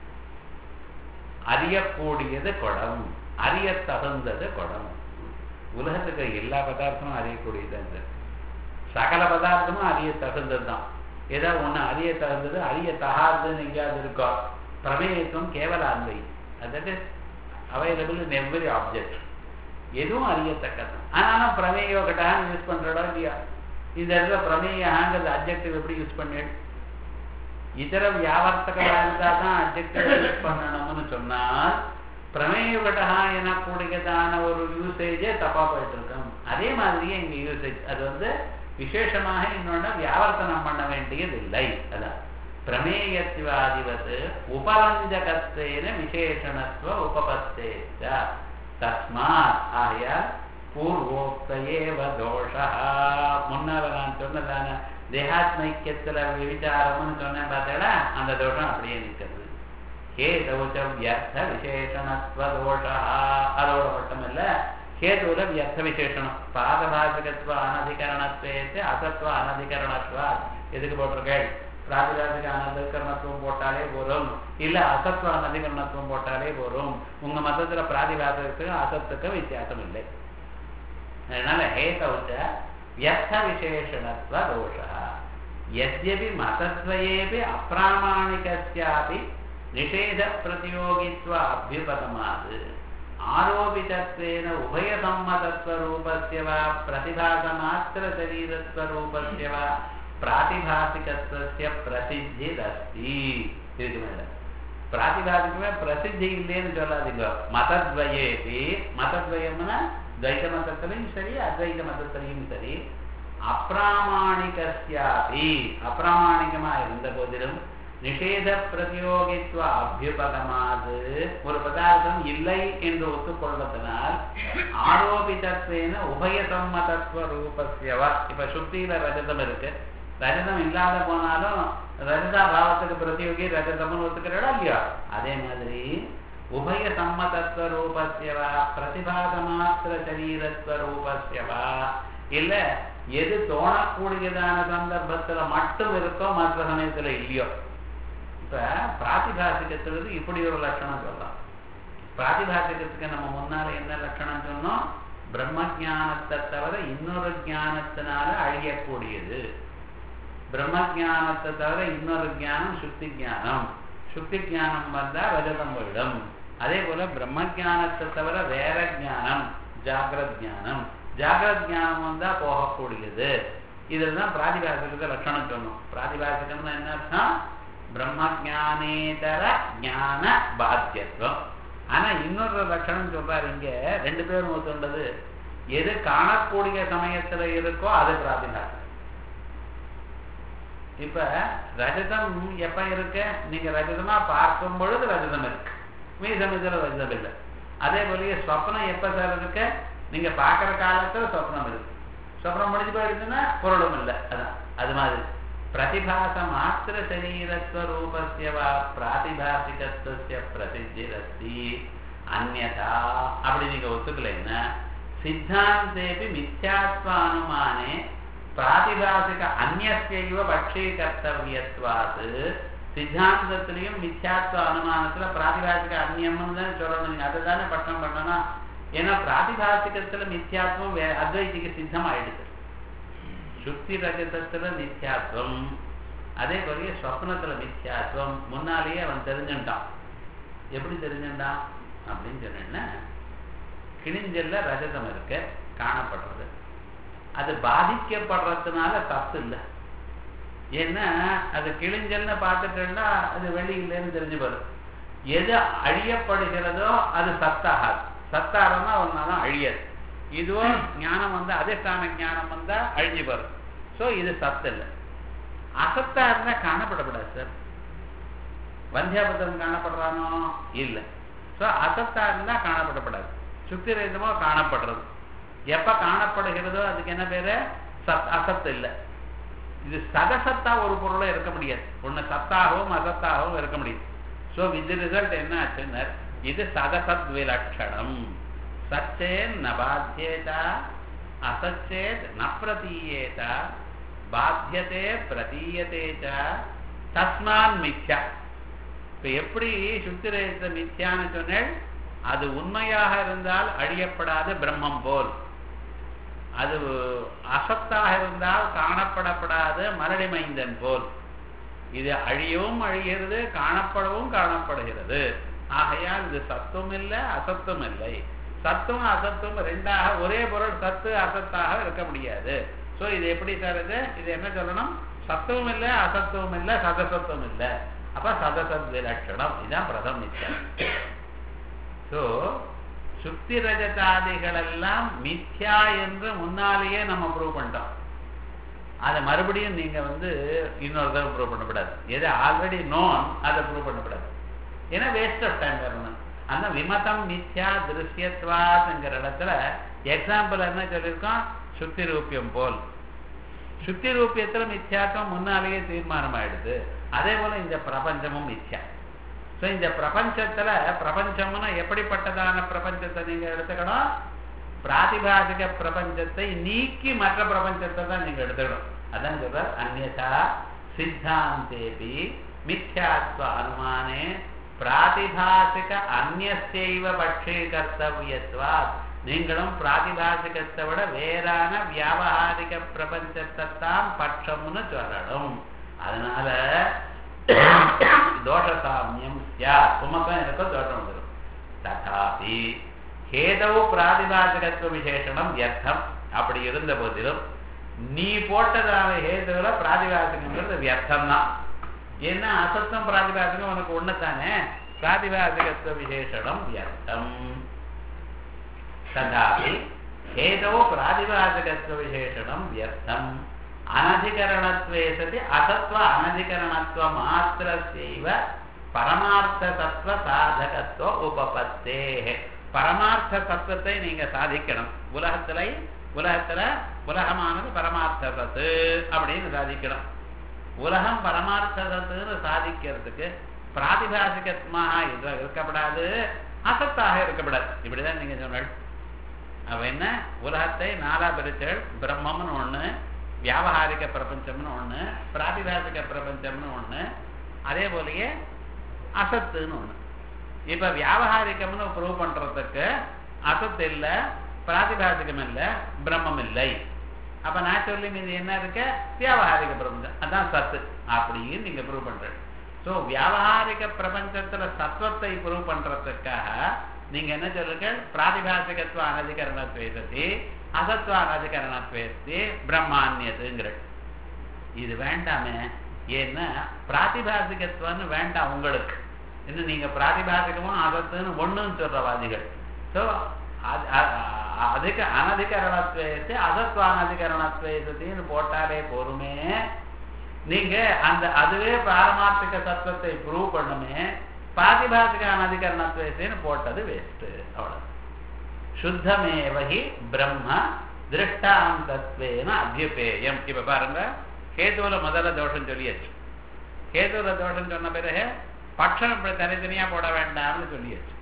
அறியக்கூடியது குடம் அறிய தகுந்தது குடம் உலகத்துக்கு எல்லா பதார்த்தமும் அறியக்கூடியது சகல பதார்த்தமும் அறிய தகுந்தது தான் ஏதாவது ஒண்ணு அறிய தகுந்தது அறிய தகாதுன்னு எங்கேயாவது இருக்கோ பிரமேயத்துவம் கேவல அன்மை அதாவது அவைலபிள் இன் எவ்ரி ஆப்ஜெக்ட் எதுவும் அறியத்தக்கது ஆனாலும் பிரமேயோ கட்டான்னு யூஸ் பண்றடா இல்லையா இந்த இடத்துல பிரமேயாங்கிறது அப்ஜெக்டிவ் எப்படி யூஸ் பண்ணு இதர வியாவர்த்தகளா இருந்தா தான் அப்ஜெக்டிவ் யூஸ் பண்ணணும்னு சொன்னால் பிரமேய கடகா எனக்கூடியதான ஒரு யூசேஜே தப்பா போயிட்டு இருக்கும் அதே மாதிரியே இங்க யூசேஜ் அது வந்து விசேஷமாக இன்னொன்னு வியாவர்த்தனம் பண்ண வேண்டியது இல்லை அதான் பிரமேயத்துவாதிபத்து உபரஞ்சகத்தேன விசேஷணத்துவ உபபத்தேச்ச தஸ்மாத் ஆகையால் பூர்வோக்தேவ தோஷா முன்னால நான் சொன்னதான தேகாத்மைக்கியத்துல விசாரம்னு சொன்னேன் பார்த்தேடா அந்த தோஷம் அப்படியே நிற்கிறது கேதவுச்ச வியர்த்த விசேஷணத்துவ தோஷா அதோட மட்டும் இல்ல கேதுல வியர்த்த விசேஷணம் பாதபாசிகத்துவ அனதிகரணத்துவத்து அசத்துவ அனதிகரணத்துவ எதுக்கு போட்டிருக்கேள் பிராதிபாசிக அனதிகரணத்துவம் போட்டாலே போதும் இல்ல அசத்துவ அனதிகரணத்துவம் போட்டாலே போதும் உங்க மதத்துல பிராதிபாசிகத்துக்கு அசத்துக்கு வித்தியாசம் இல்லை அதனால ஹேதவுச்ச வியர்த்த விசேஷணத்துவ தோஷா यद्यपि मतद्वयेपि अप्रामाणिकस्यापि निषेधप्रतियोगित्व अभ्युपगमात् आरोपितत्वेन उभयसम्मतत्वरूपस्य वा प्रतिभासमात्रशरीरत्वरूपस्य वा प्रातिभासिकत्वस्य प्रसिद्धिरस्ति இதுக்கு மேல பிராதிபாதிகமே பிரசித்தி இல்லைன்னு சொல்லாதீங்க மதத்வயேபி மதத்வயம்னா துவைத மதத்திலையும் சரி அத்வைத மதத்திலையும் சரி அப்பிராமாணிகஸ்யாபி அப்பிராமாணிகமா இருந்த போதிலும் நிஷேத பிரதியோகித்துவ அபியுபகமாது ஒரு பதார்த்தம் இல்லை என்று ஒத்துக்கொள்வதனால் ஆரோபிதத்வேன உபயசம்மதத்துவ ரூபஸ்யவா இப்ப சுத்தியில ரஜதம் இருக்கு ரஜதம் இல்லாத போனாலும் ரஜதா பாவத்துக்கு பிரதியோகி ரஜதம்னு ஒத்துக்கிறா இல்லையா அதே மாதிரி உபய சம்மதத்துவ ரூபஸ்யவா பிரதிபாத மாத்திர சரீரத்துவ ரூபஸ்யவா இல்ல எது தோணக்கூடியதான சந்தர்ப்பத்துல மட்டும் இருக்கோ மற்ற சமயத்துல இல்லையோ இப்ப பிராதிபாசிகத்துக்கு இப்படி ஒரு லட்சணம் சொல்லலாம் பிராதிபாசிகத்துக்கு நம்ம முன்னால என்ன லட்சணம் சொன்னோம் பிரம்ம ஜானத்தை தவிர இன்னொரு ஞானத்தினால அழியக்கூடியது பிரம்ம ஜானத்தை தவிர இன்னொரு ஞானம் சுத்தி ஞானம் சுத்தி ஞானம் வந்தா ரஜதம் போயிடும் அதே போல பிரம்ம ஜானத்தை தவிர வேற ஞானம் ஜாகிரத் ஞானம் ஜாகிரத் ஞானம் வந்தா போகக்கூடியது இதுதான் பிராதிபாசிகத்தை லட்சணம் சொன்னோம் பிராதிபாசிகம்னா என்ன அர்த்தம் பிரம்ம ஜானேதர ஞான பாத்தியத்துவம் ஆனா இன்னொரு லட்சணம் சொல்றாரு இங்க ரெண்டு பேரும் ஒத்துண்டது எது காணக்கூடிய சமயத்துல இருக்கோ அது பிராதிபாசம் இப்ப ரஜதம் எப்ப இருக்கு நீங்க ரஜதமா பார்க்கும் பொழுது ரஜதம் இருக்கு மீ சமயத்துல ரஜதம் இல்லை அதே போலயே சொப்னம் எப்ப சார் இருக்கு நீங்க பாக்குற காலத்துல சொப்னம் இருக்கு சொப்னம் முடிஞ்சு போயிடுச்சுன்னா பொருளும் இல்லை அதான் அது மாதிரி பிரதிபாச மாத்திர சரீரஸ்வரூபஸ்யவா பிராதிபாசிகத்துவ பிரசித்திரஸ்தி அந்நதா அப்படி நீங்க ஒத்துக்கலைன்னா சித்தாந்தேபி மித்யாத்வ அனுமானே பிராதிபாசிக அந்நியத்தைவ பட்சீகர்த்தவியத்வாது சித்தாந்தத்திலையும் மித்யாத்வ அனுமானத்துல பிராதிபாசிக அந்நியம்னு தான் சொல்லணும் நீங்க அதுதானே பட்டம் பண்ணணும் ஏன்னா பிராதிபாசிகத்துல மித்யாத்வம் அத்வைதிக சித்தம் ஆயிடுது சுக்தி ரஜதத்துல மித்யாத்வம் அதே போலயே சொப்னத்துல மித்யாத்வம் முன்னாலேயே அவன் தெரிஞ்சுட்டான் எப்படி தெரிஞ்சுட்டான் அப்படின்னு சொன்னா கிழிஞ்சல்ல ரஜதம் இருக்கு காணப்படுறது அது பாதிக்கப்படுறதுனால தப்பு இல்லை ஏன்னா அது கிழிஞ்சல்னு பார்த்துட்டோம்னா அது வெளி இல்லைன்னு தெரிஞ்சு வரும் எது அழியப்படுகிறதோ அது சத்தாகாது சத்தாரம்னா ஒன்னாதான் அழியாது இதுவோ ஞானம் வந்து அதிஷ்டான ஞானம் வந்தா அழிஞ்சு வரும் ஸோ இது சத்து இல்லை அசத்தா இருந்தா காணப்படக்கூடாது சார் வந்தியாபத்திரம் காணப்படுறானோ இல்லை ஸோ அசத்தா இருந்தா காணப்படப்படாது சுக்தி ரகிதமோ காணப்படுறது எப்ப காணப்படுகிறதோ அதுக்கு என்ன பேரு சத் அசத்து இல்லை இது சதசத்தா ஒரு பொருளை இருக்க முடியாது ஒண்ணு சத்தாகவும் அசத்தாகவும் இருக்க முடியாது ஸோ வித் ரிசல்ட் என்ன ஆச்சுன்னா இது சதசத் விலட்சணம் சச்சேன் ந பாத்தியேதா அசச்சேத் ந பிரதீயேத பாத்தியதே பிரதீயதே ச தஸ்மான் மித்யா இப்ப எப்படி சுத்திரேத்த மித்யான்னு சொன்னேன் அது உண்மையாக இருந்தால் அழியப்படாத பிரம்மம் போல் அது அசத்தாக இருந்தால் காணப்படப்படாத மரடி மைந்தன் போல் இது அழியவும் அழிகிறது காணப்படவும் காணப்படுகிறது ஆகையால் இது சத்துவம் இல்லை அசத்துவம் இல்லை சத்துவம் அசத்துவம் ரெண்டாக ஒரே பொருள் சத்து அசத்தாக இருக்க முடியாது சோ இது எப்படி சார் இது இது என்ன சொல்லணும் சத்துவம் இல்லை அசத்துவம் இல்லை சதசத்துவம் இல்லை அப்ப சதசத் விலட்சணம் இதுதான் பிரதம் நிச்சயம் ஸோ சுக்தி ரஜதாதிகள் எல்லாம் மித்யா என்று முன்னாலேயே நம்ம ப்ரூவ் பண்ணிட்டோம் அதை மறுபடியும் நீங்க வந்து இன்னொரு தடவை ப்ரூவ் பண்ணக்கூடாது எது ஆல்ரெடி நோன் அதை ப்ரூவ் பண்ணக்கூடாது ஏன்னா வேஸ்ட் ஆஃப் டைம் வரணும் அந்த விமதம் மித்யா திருஷ்யத்வாதுங்கிற இடத்துல எக்ஸாம்பிள் என்ன சொல்லியிருக்கோம் சுக்தி ரூபியம் போல் சுக்தி ரூபியத்துல மித்யாத்வம் முன்னாலேயே தீர்மானம் ஆயிடுது அதே போல இந்த பிரபஞ்சமும் மித்யா ஸோ இந்த பிரபஞ்சத்துல பிரபஞ்சம்னா எப்படிப்பட்டதான பிரபஞ்சத்தை நீங்க எடுத்துக்கணும் பிராதிபாதிக பிரபஞ்சத்தை நீக்கி மற்ற பிரபஞ்சத்தை தான் நீங்க எடுத்துக்கணும் அதான் சொல்ற அந்நதா சித்தாந்தேபி மித்யாத்வ அனுமானே பிராதிபாசிக அந்நியசைவ பட்சே கர்த்தவியத்வா நீங்களும் பிராதிபாசிகத்தை விட வேறான வியாபகாரிக பிரபஞ்சத்தை தான் பட்சம்னு சொல்லணும் அதனால தோஷசாமியம் சியாத் உமக்கம் எனக்கோ தோஷம் வந்துடும் ததாபி ஹேதவு பிராதிபாசிகத்துவ விசேஷனம் வியர்த்தம் அப்படி இருந்த போதிலும் நீ போட்டதான ஹேதுல பிராதிபாசிகங்கிறது வியர்த்தம் தான் ஏன்னா அசத்தம் பிராதிபாசிகம் உனக்கு ஒண்ணுதானே பிராதிபாசிகத்துவ விசேஷனம் வியர்த்தம் ததாபி ஹேதோ பிராதிபாசிகத்துவ விசேஷனம் வியர்த்தம் அனதிகரணத்வே சதி அசத்வ அனதிகரணத்துவ மாத்திரசைவ பரமார்த்த தத்துவ சாதகத்துவ உபபத்தே பரமார்த்த தத்துவத்தை நீங்க சாதிக்கணும் உலகத்துல உலகத்துல உலகமானது பரமார்த்த தத்து அப்படின்னு சாதிக்கணும் உலகம் பரமார்த்த தத்துன்னு சாதிக்கிறதுக்கு பிராதிபாசிகத்மாக இது இருக்கப்படாது அசத்தாக இருக்கப்படாது இப்படிதான் நீங்க சொன்னால் அவ என்ன உலகத்தை நாலா பிரிச்சல் பிரம்மம்னு ஒண்ணு வியாபகாரிக பிரபஞ்சம்னு ஒண்ணு பிராதிபாசிக பிரபஞ்சம்னு ஒண்ணு அதே போலயே அசத்துன்னு ஒண்ணு இப்ப வியாபகாரிகம்னு ப்ரூவ் பண்றதுக்கு அசத்து இல்ல பிராதிபாசிகம் இல்ல பிரம்மம் இல்லை அப்ப நேச்சுரலி மீது என்ன இருக்கு வியாபகாரிக பிரபஞ்சம் அதான் சத்து அப்படின்னு நீங்க ப்ரூவ் பண்றது ஸோ வியாபகாரிக பிரபஞ்சத்துல சத்துவத்தை ப்ரூவ் பண்றதுக்காக நீங்க என்ன சொல்லுங்க பிராதிபாசிகத்துவ அனதிகரணத்வேசத்தி அசத்துவ அனதிகரணத்வேசத்தி பிரம்மான்யதுங்கிற இது வேண்டாமே ஏன்னா பிராதிபாசிகத்துவம்னு வேண்டாம் உங்களுக்கு இன்னும் நீங்க பிராதிபாசிகமும் அசத்துன்னு ஒண்ணுன்னு சொல்றவாதிகள் ஸோ அதிக அனதிகரணத்வேசத்தை அசத்துவ அனதிகரணத்வேசத்தின்னு போட்டாலே போருமே நீங்க அந்த அதுவே பாரமார்த்திக தத்துவத்தை ப்ரூவ் பண்ணுமே பிராதிபாசிக அனதிகரணத்வேசன்னு போட்டது வேஸ்ட் அவ்வளவு சுத்தமேவகி பிரம்ம திருஷ்டாந்தத்வேன அபியுபேயம் இப்ப பாருங்க கேதுவுல முதல்ல தோஷம் சொல்லியாச்சு கேதுவுல தோஷம் சொன்ன பிறகு பட்சம் இப்படி தனித்தனியா போட வேண்டாம்னு சொல்லியாச்சு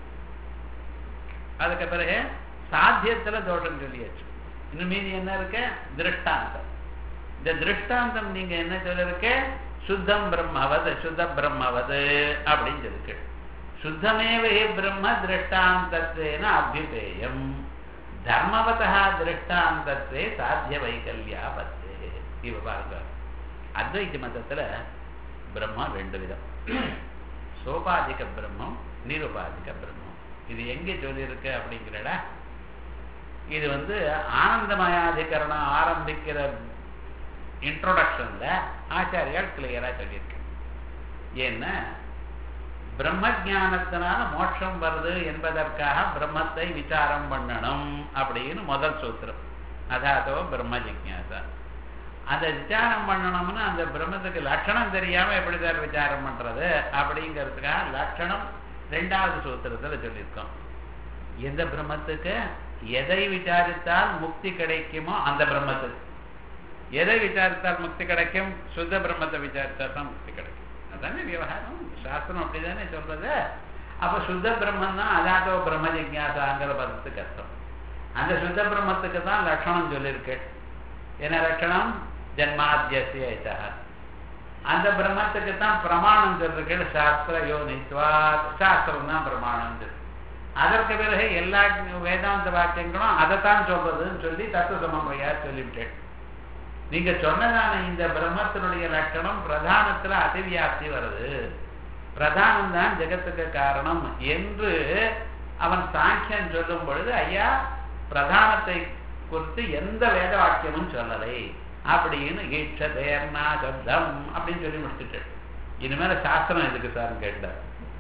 அதுக்கு பிறகு சாத்தியத்துல தோஷம் சொல்லியாச்சு இன்னும் மீதி என்ன இருக்கு திருஷ்டாந்தம் இந்த திருஷ்டாந்தம் நீங்க என்ன சொல்லிருக்க சுத்தம் பிரம்மவது சுத்த பிரம்மவது அப்படின்னு இருக்கு சுத்தமேவே பிரம்ம திருஷ்டாந்தத்வேன அபியுபேயம் தர்மவதா திருஷ்டாந்தத்வே சாத்திய வைகல்யாபத்தே இவ பாருங்க அத்வைத்த மதத்துல பிரம்மம் ரெண்டு விதம் சோபாதிக பிரம்மம் நிருபாதிக பிரம்மம் இது எங்க சொல்லியிருக்கு அப்படிங்கிறடா இது வந்து ஆனந்தமயாதிகரணம் ஆரம்பிக்கிற இன்ட்ரோடக்ஷன்ல ஆச்சாரியால் கிளியரா சொல்லியிருக்கு ஏன்னா பிரம்ம ஜானத்தினால மோட்சம் வருது என்பதற்காக பிரம்மத்தை விசாரம் பண்ணணும் அப்படின்னு முதல் சூத்திரம் அதாதோ பிரம்ம ஜிக்யாசா அந்த விசாரம் பண்ணணும்னா அந்த பிரம்மத்துக்கு லட்சணம் தெரியாம எப்படி சார் விசாரம் பண்றது அப்படிங்கிறதுக்காக லட்சணம் ரெண்டாவது சூத்திரத்துல சொல்லியிருக்கோம் எந்த பிரம்மத்துக்கு எதை விசாரித்தால் முக்தி கிடைக்குமோ அந்த பிரம்மத்துக்கு எதை விசாரித்தால் முக்தி கிடைக்கும் சுத்த பிரம்மத்தை விசாரித்தால் தான் முக்தி கிடைக்கும் அதானே விவகாரம் சாஸ்திரம் அப்படிதானே சொல்றது அப்ப சுத்த பிரம்மன் தான் அதாதோ பிரம்ம ஜிக்யாசாங்கிற பதத்துக்கு அர்த்தம் அந்த சுத்த பிரம்மத்துக்கு தான் லட்சணம் சொல்லியிருக்கு என்ன லட்சணம் ஜன்மாத்தியசியா அந்த பிரம்மத்துக்கு தான் பிரமாணம் சொல்லிருக்கு சாஸ்திர யோனித்வா சாஸ்திரம் தான் பிரமாணம் சொல்லு அதற்கு பிறகு எல்லா வேதாந்த வாக்கியங்களும் அதைத்தான் சொல்றதுன்னு சொல்லி தத்துவ சமன்வையா சொல்லிவிட்டேன் நீங்க சொன்னதான இந்த பிரம்மத்தினுடைய லட்சணம் பிரதானத்துல அதிவியாப்தி வருது பிரதானம் தான் ஜெகத்துக்கு காரணம் என்று அவன் சாங்கியன் சொல்லும் பொழுது ஐயா பிரதானத்தை குறித்து எந்த வேத வாக்கியமும் சொல்லலை அப்படின்னு ஈட்ச தேர்னா சப்தம் அப்படின்னு சொல்லி முடிச்சுட்டு இனிமேல சாஸ்திரம் எதுக்கு சார் கேட்டார்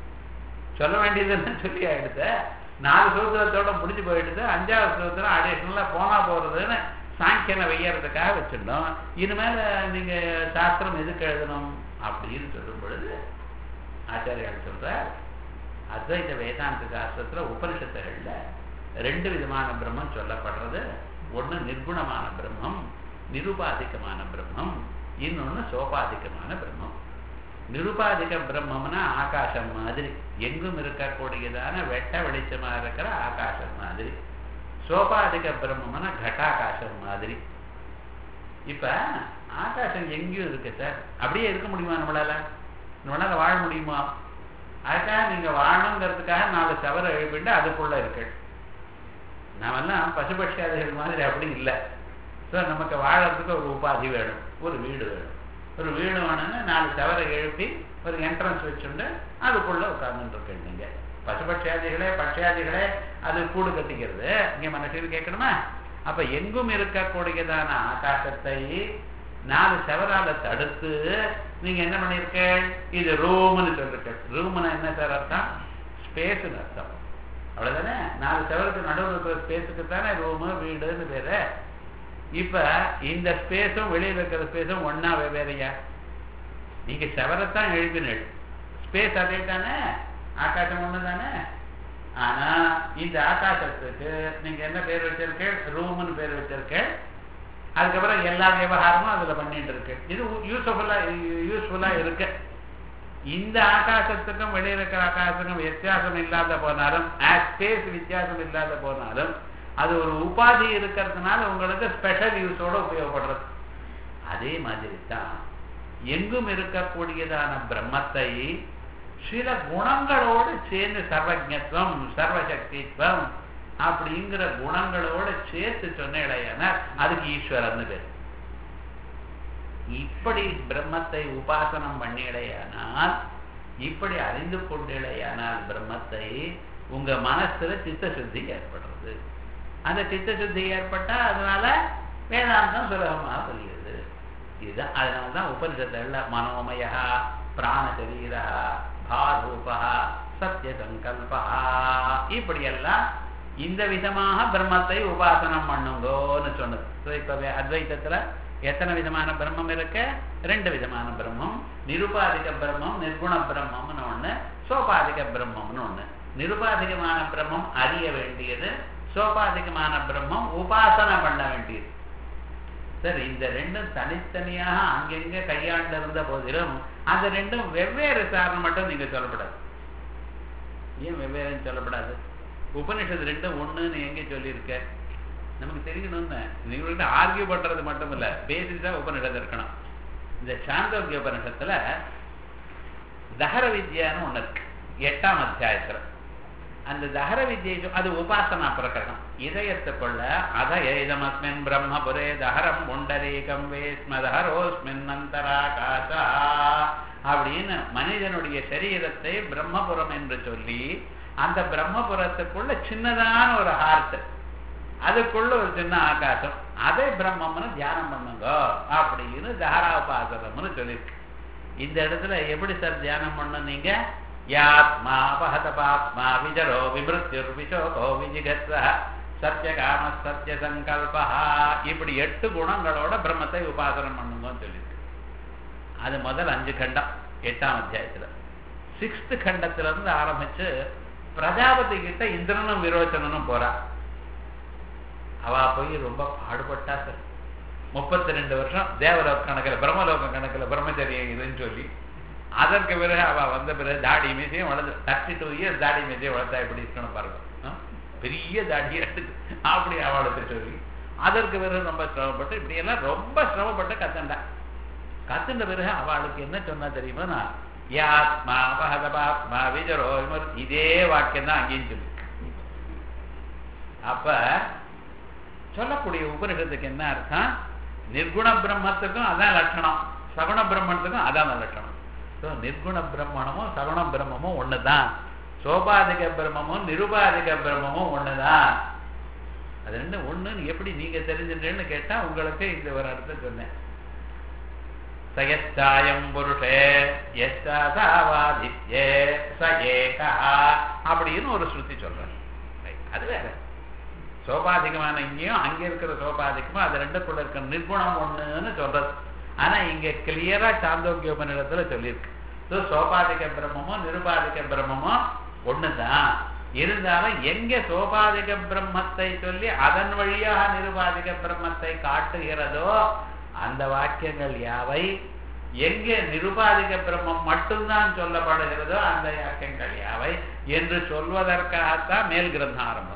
சொல்ல வேண்டியதுன்னு சொல்லி ஆயிடுத்த நாலு சூத்திரத்தோட முடிஞ்சு போயிடுது அஞ்சாவது சூத்திரம் அடிஷனலா போனா போறதுன்னு சாங்கியனை வையறதுக்காக வச்சிருந்தோம் இனிமேல நீங்க சாஸ்திரம் எதுக்கு எழுதணும் அப்படின்னு சொல்லும் பொழுது ஆச்சாரியால் சொல்றார் அத்வைத வேதாந்த சாஸ்திரத்துல உபனிஷத்துகள்ல ரெண்டு விதமான பிரம்மம் சொல்லப்படுறது ஒண்ணு நிர்குணமான பிரம்மம் நிருபாதிகமான பிரம்மம் இன்னொன்னு சோபாதிகமான பிரம்மம் நிருபாதிக பிரம்மம்னா ஆகாசம் மாதிரி எங்கும் இருக்கக்கூடியதான வெட்ட வெளிச்சமா இருக்கிற ஆகாசம் மாதிரி சோபாதிக பிரம்மம்னா கட்டாகாசம் மாதிரி இப்ப ஆகாசம் எங்கேயும் இருக்கு சார் அப்படியே இருக்க முடியுமா நம்மளால நம்மளால வாழ முடியுமா அதுக்காக நீங்க வாழணுங்கிறதுக்காக நாலு சவர எழுப்பிட்டு அதுக்குள்ள இருக்கு நாமெல்லாம் பசுபட்சியாதிகள் மாதிரி அப்படி இல்லை ஸோ நமக்கு வாழறதுக்கு ஒரு உபாதி வேணும் ஒரு வீடு வேணும் ஒரு வீடு வேணும்னா நாலு சவரை எழுப்பி ஒரு என்ட்ரன்ஸ் வச்சுட்டு அதுக்குள்ள உட்கார்ந்துட்டு இருக்கேன் நீங்க பசுபட்சியாதிகளே பட்சியாதிகளே அது கூடு கட்டிக்கிறது இங்க மனசில் கேட்கணுமா அப்ப எங்கும் இருக்கக்கூடியதான ஆகாசத்தை நாலு செவரால தடுத்து நீங்க என்ன பண்ணிருக்க இது ரூம்னு சொல்லிருக்க ரூம்னா என்ன சார் அர்த்தம் ஸ்பேஸ்னு அர்த்தம் அவ்வளவுதானே நாலு செவருக்கு நடுவில் இருக்கிற ஸ்பேஸுக்கு தானே ரூமு வீடுன்னு பேரு இப்ப இந்த ஸ்பேஸும் வெளியில இருக்கிற ஸ்பேஸும் ஒன்னா வெவ்வேறையா நீங்க செவரைத்தான் எழுப்பினீள் ஸ்பேஸ் அதே தானே ஆகாசம் ஒண்ணு தானே ஆனா இந்த ஆகாசத்துக்கு நீங்க என்ன பேர் வச்சிருக்கேன் ரூம்னு பேர் வச்சிருக்கேன் அதுக்கப்புறம் எல்லா விவகாரமும் அதுல பண்ணிட்டு இருக்கு இது யூஸ்ஃபுல்லா யூஸ்ஃபுல்லா இருக்கு இந்த ஆகாசத்துக்கும் வெளியில இருக்கிற ஆகாசத்துக்கும் வித்தியாசம் இல்லாத போனாலும் ஸ்பேஸ் வித்தியாசம் இல்லாத போனாலும் அது ஒரு உபாதி இருக்கிறதுனால உங்களுக்கு ஸ்பெஷல் யூஸோட உபயோகப்படுறது அதே மாதிரி தான் எங்கும் இருக்கக்கூடியதான பிரம்மத்தை சில குணங்களோடு சேர்ந்து சர்வஜத்துவம் சர்வசக்தித்வம் அப்படிங்கிற குணங்களோட சேர்த்து சொன்னேடையானா அதுக்கு ஈஸ்வரன் பேர் இப்படி பிரம்மத்தை உபாசனம் பண்ணிடையானால் இப்படி அறிந்து கொண்டிடையானால் பிரம்மத்தை உங்க மனசுல சித்த சுத்தி ஏற்படுறது அந்த சித்த சுத்தி ஏற்பட்டா அதனால வேதாந்தம் சுலபமாக புரியுது இதுதான் அதனாலதான் உபனிஷத்துல மனோமயா பிராண சரீரா பாரூபா சத்திய சங்கல்பா இப்படியெல்லாம் இந்த விதமாக பிரம்மத்தை உபாசனம் பண்ணுங்கோன்னு சொன்னது இப்ப அத்வைத்தத்துல எத்தனை விதமான பிரம்மம் இருக்கு ரெண்டு விதமான பிரம்மம் நிருபாதிக பிரம்மம் நிர்குண பிரம்மம்னு ஒண்ணு சோபாதிக பிரம்மம்னு ஒண்ணு நிருபாதிகமான பிரம்மம் அறிய வேண்டியது சோபாதிகமான பிரம்மம் உபாசனை பண்ண வேண்டியது சரி இந்த ரெண்டும் தனித்தனியாக அங்கெங்க கையாண்டு இருந்த போதிலும் அந்த ரெண்டும் வெவ்வேறு சாரணம் மட்டும் நீங்க சொல்லப்படாது ஏன் வெவ்வேறுன்னு சொல்லப்படாது உபனிஷத்து ரெண்டும் ஒண்ணுன்னு எங்க சொல்லியிருக்க நமக்கு தெரியணும்னு நீங்கள்கிட்ட ஆர்கியூ பண்றது மட்டும் இல்ல பேசிஸா உபனிஷத்து இருக்கணும் இந்த சாந்தோக்கிய உபனிஷத்துல தஹர வித்யான்னு ஒண்ணு இருக்கு எட்டாம் அத்தியாயத்துல அந்த தஹர வித்யை அது உபாசனா பிரகரணம் இதயத்துக்குள்ள அத ஏதமஸ்மின் பிரம்மபுரே தஹரம் புண்டரீகம் வேஸ்ம தஹரோஸ்மின் அந்தராகாசா அப்படின்னு மனிதனுடைய சரீரத்தை பிரம்மபுரம் என்று சொல்லி அந்த பிரம்மபுரத்துக்குள்ள சின்னதான ஒரு ஹார்ட் அதுக்குள்ள ஒரு சின்ன ஆகாசம் அதை பிரம்மம்னு தியானம் பண்ணுங்க அப்படின்னு தஹரா உபாசனம்னு சொல்லியிருக்கு இந்த இடத்துல எப்படி சார் தியானம் பண்ண நீங்க யாத்மா பகத பாத்மா விஜரோ விமிருத்யுர் விசோகோ விஜிகத்வ சத்தியகாம சத்திய சங்கல்பா இப்படி எட்டு குணங்களோட பிரம்மத்தை உபாசனம் பண்ணுங்கன்னு சொல்லியிருக்கு அது முதல் அஞ்சு கண்டம் எட்டாம் அத்தியாயத்துல சிக்ஸ்த் கண்டத்துல இருந்து ஆரம்பிச்சு பிரஜாபதி கிட்ட இந்திரனும் விரோச்சனனும் போறா அவ போய் ரொம்ப பாடுபட்டா சார் முப்பத்தி ரெண்டு வருஷம் தேவலோக கணக்கில் பிரம்மலோக கணக்கில் பிரம்மச்சரியம் இதுன்னு சொல்லி அதற்கு பிறகு அவ வந்த பிறகு தாடி மீசையும் வளர்ந்து தேர்ட்டி டூ இயர்ஸ் தாடி மீசையும் வளர்த்தா எப்படி இருக்கணும் பாருங்க ஆ? பெரிய தாடி எடுத்து அப்படி அவளுக்கு சொல்லி அதற்கு பிறகு ரொம்ப சிரமப்பட்டு இப்படி எல்லாம் ரொம்ப சிரமப்பட்டு கத்தண்டா கத்துண்ட பிறகு அவளுக்கு என்ன சொன்னா தெரியுமா நான் யாத்மா பகதபாத்மா விஜரோ விமர் இதே வாக்கியம் தான் அங்கேயும் சொல்லி அப்ப சொல்லக்கூடிய உபனிஷத்துக்கு என்ன அர்த்தம் நிர்குண பிரம்மத்துக்கும் அதான் லட்சணம் சகுண பிரம்மத்துக்கும் அதான் லட்சணம் ஸோ நிர்குண பிரம்மணமும் சகுண பிரம்மமும் ஒண்ணுதான் சோபாதிக பிரம்மமும் நிருபாதிக பிரம்மமும் ஒண்ணுதான் அது ரெண்டு ஒண்ணுன்னு எப்படி நீங்க தெரிஞ்சுட்டேன்னு கேட்டா உங்களுக்கு இந்த ஒரு அர்த்தம் சொன்னேன் சயச்சாயம் புருஷே யச்சாதாவாதித்யே ச ஏகா அப்படின்னு ஒரு ஸ்ருதி சொல்றேன் Right. அது வேற சோபாதிகமான இங்கேயும் அங்க இருக்கிற சோபாதிகமும் அது ரெண்டுக்குள்ள இருக்கிற நிர்குணம் ஒண்ணுன்னு சொல்றது ஆனா இங்க கிளியரா சாந்தோக்கிய உபநிடத்துல சொல்லியிருக்கு ஸோ சோபாதிக பிரம்மமும் நிருபாதிக பிரம்மமும் ஒண்ணுதான் இருந்தாலும் எங்க சோபாதிக பிரம்மத்தை சொல்லி அதன் வழியாக நிருபாதிக பிரம்மத்தை காட்டுகிறதோ அந்த வாக்கியங்கள் யாவை எங்கே நிருபாதிக பிரம்மம் மட்டும்தான் சொல்லப்படுகிறதோ அந்த வாக்கியங்கள் யாவை என்று சொல்வதற்காகத்தான் மேல் கிரந்தம் ஆரம்பம்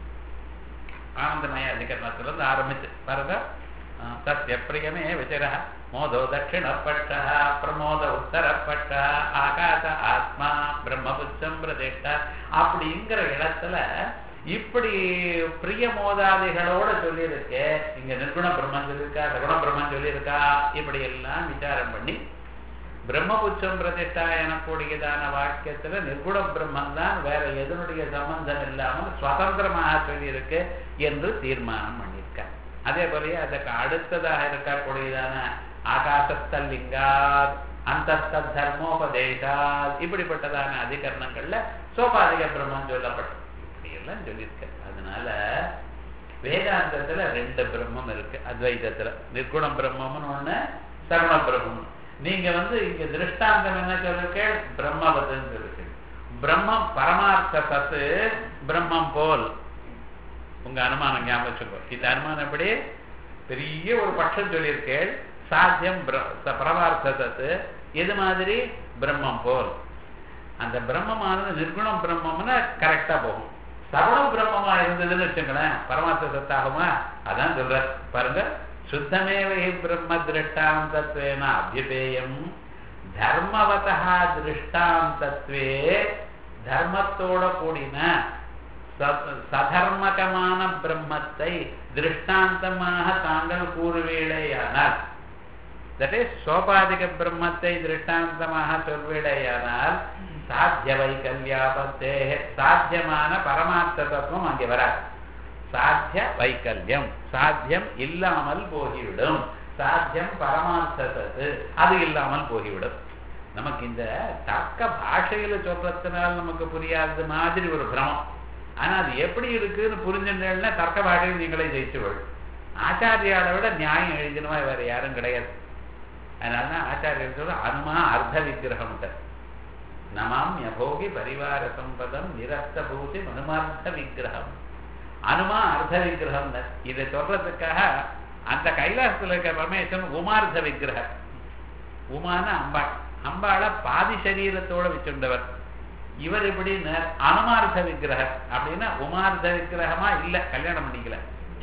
ஆனந்தமய அதிகரணத்திலிருந்து ஆரம்பிச்சு பாருங்க அஹ், சத்ய பிரியமே விசிர மோதோ தட்சிணப்பட்ட பிரமோத உத்தரப்பட்ட ஆகாச ஆத்மா பிரம்மபுச்சம் பிரதிஷ்ட அப்படிங்கிற இடத்துல இப்படி பிரிய மோதாதிகளோட சொல்லியிருக்கு இங்க நிர்குண பிரம்மன் சொல்லியிருக்கா சகுண பிரம்மன் சொல்லியிருக்கா இப்படி எல்லாம் விசாரம் பண்ணி பிரம்மபுச்சம் பிரதிஷ்டா எனக்கூடியதான வாக்கியத்துல நிர்குண பிரம்மன் தான் வேற எதனுடைய சம்பந்தம் இல்லாமல் சுதந்திரமாக சொல்லியிருக்கு என்று தீர்மானம் பண்ணியிருக்க அதே போலயே அதுக்கு அடுத்ததாக இருக்கக்கூடியதான ஆகாசத்தல்லிங்கா அந்த தர்மோபதேசா இப்படிப்பட்டதான அதிகரணங்கள்ல சோபாதிக பிரம்மன் சொல்லப்பட்டது இப்படி எல்லாம் சொல்லியிருக்க அதனால வேதாந்தத்துல ரெண்டு பிரம்மம் இருக்கு அத்வைதத்துல நிர்குண பிரம்மம்னு ஒண்ணு சகுண பிரம்மம் நீங்க வந்து இங்க திருஷ்டாந்தம் என்ன சொல்லிருக்க பிரம்மவதுன்னு இருக்கு பிரம்மம் பரமார்த்த சத்து பிரம்மம் போல் உங்க அனுமானம் ஞாபகம் வச்சுக்கோ இந்த அனுமானம் எப்படி பெரிய ஒரு பட்சம் சொல்லியிருக்கேள் சாத்தியம் பிர- ச- பரமார்த்த சத்து எது மாதிரி பிரம்மம் போல் அந்த பிரம்மமானது நிர்குணம் பிரம்மம்னா கரெக்டா போகும் சகுணம் பிரம்மமா இருந்ததுன்னு வச்சுங்களேன் பரமார்த்த சத்தாகுமா அதான் சொல்ற பாருங்க சுத்தமேவ ஹி பிரம்ம திருஷ்டாந்தத்வேன அபியுபேயம் தர்மவதா திருஷ்டாந்தத்வே தர்மத்தோட கூடின ச- சதர்மகமான பிரம்மத்தை திருஷ்டாந்தமாக தாங்கள் கூறுவீளேயானால் தட் இஸ் சோபாதிக பிரம்மத்தை திருஷ்டாந்தமாக சொல்வீடையானால் சாத்திய வைக்கல்யாபத்தே சாத்தியமான பரமார்த்த தத்துவம் அங்கே வராது சாத்திய வைக்கல்யம் சாத்தியம் இல்லாமல் போகிவிடும் சாத்தியம் பரமார்த்த தத்து அது இல்லாமல் போகிவிடும் நமக்கு இந்த தர்க்க பாஷையில சொல்றதுனால நமக்கு புரியாதது மாதிரி ஒரு பிரமம் ஆனா அது எப்படி இருக்குன்னு புரிஞ்சுட்டேன்னா தர்க்க பாஷையில் நீங்களே ஜெயிச்சுவள் ஆச்சாரியால விட நியாயம் எழுதினவா வேற யாரும் கிடையாது அதனாலதான் ஆச்சாரியர் சொல்ற அனுமா அர்த்த விக்கிரகம் நமாம் யபோகி பரிவார சம்பதம் நிரஸ்த பூசி அனுமார்த்த விக்கிரகம் அனுமா அர்த்த விக்கிரகம் இதை சொல்றதுக்காக அந்த கைலாசத்துல இருக்க பரமேஸ்வரன் உமார்த்த விக்கிரகம் உமான அம்பாள் அம்பாளை பாதி சரீரத்தோட வச்சுண்டவர் இவர் எப்படின்னு அனுமார்த்த விக்கிரகம் அப்படின்னா உமார்த்த விக்கிரகமா இல்ல கல்யாணம் பண்ணிக்கல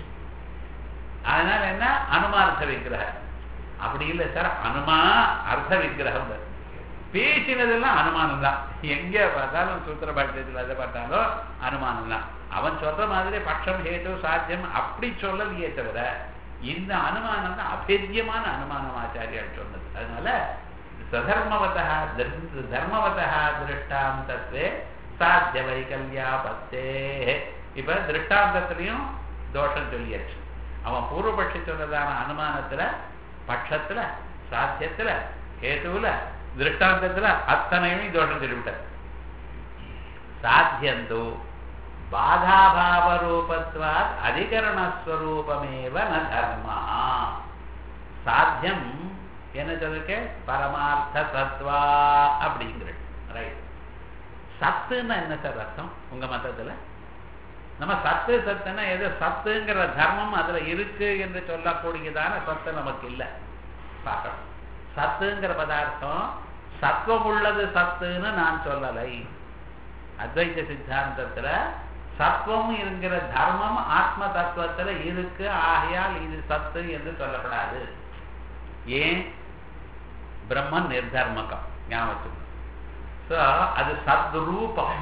அதனால என்ன அனுமார்த்த விக்கிரகம் அப்படி இல்லை சார் அனுமா அர்த்த விக்கிரகம் பேசினதெல்லாம் அனுமானம் தான் எங்க பார்த்தாலும் சூத்திர பாட்டியத்தில் எதை பார்த்தாலும் அனுமானம் தான் அவன் சொல்ற மாதிரி பட்சம் ஹேது சாத்தியம் அப்படி சொல்லலையே தவிர இந்த அனுமானம் தான் அபேத்தியமான அனுமானம் ஆச்சாரியால் சொன்னது அதனால சதர்மவதா தர்ம- தர்மவதா திருஷ்டாந்தத்வே சாத்திய வைகல்யாபத்தே இப்ப திருஷ்டாந்தத்திலையும் தோஷம் சொல்லியாச்சு அவன் பூர்வபட்சி சொன்னதான அனுமானத்துல பட்சத்துல சாத்தியத்துல ஹேதுவுல திருஷ்டாந்தத்துல அத்தனையுமே தோஷம் சொல்லிவிட்டார் சாத்தியந்தோ பாதாபாவ ரூபத்வாத் அதிகரணஸ்வரூபமேவ ந தர்மா சாத்தியம் என்ன சொல்லிருக்க பரமார்த்த சத்வா அப்படிங்கிற ரைட் சத்துன்னா என்ன சார் அர்த்தம் உங்க மதத்துல நம்ம சத்து சத்துன்னா எது சத்துங்கிற தர்மம் அதுல இருக்கு என்று சொல்லக்கூடியதான சத்து நமக்கு இல்லை பார்க்கணும் சத்துங்கிற பதார்த்தம் சத்துவம் உள்ளது சத்துன்னு நான் சொல்லலை அத்வைத சித்தாந்தத்துல சத்துவம் என்கிற தர்மம் ஆத்ம தத்துவத்துல இருக்கு ஆகையால் இது சத்து என்று சொல்லப்படாது ஏன் பிரம்மன் நிர்தர்மகம் ஞாபகம் ஸோ அது சத்ரூபம்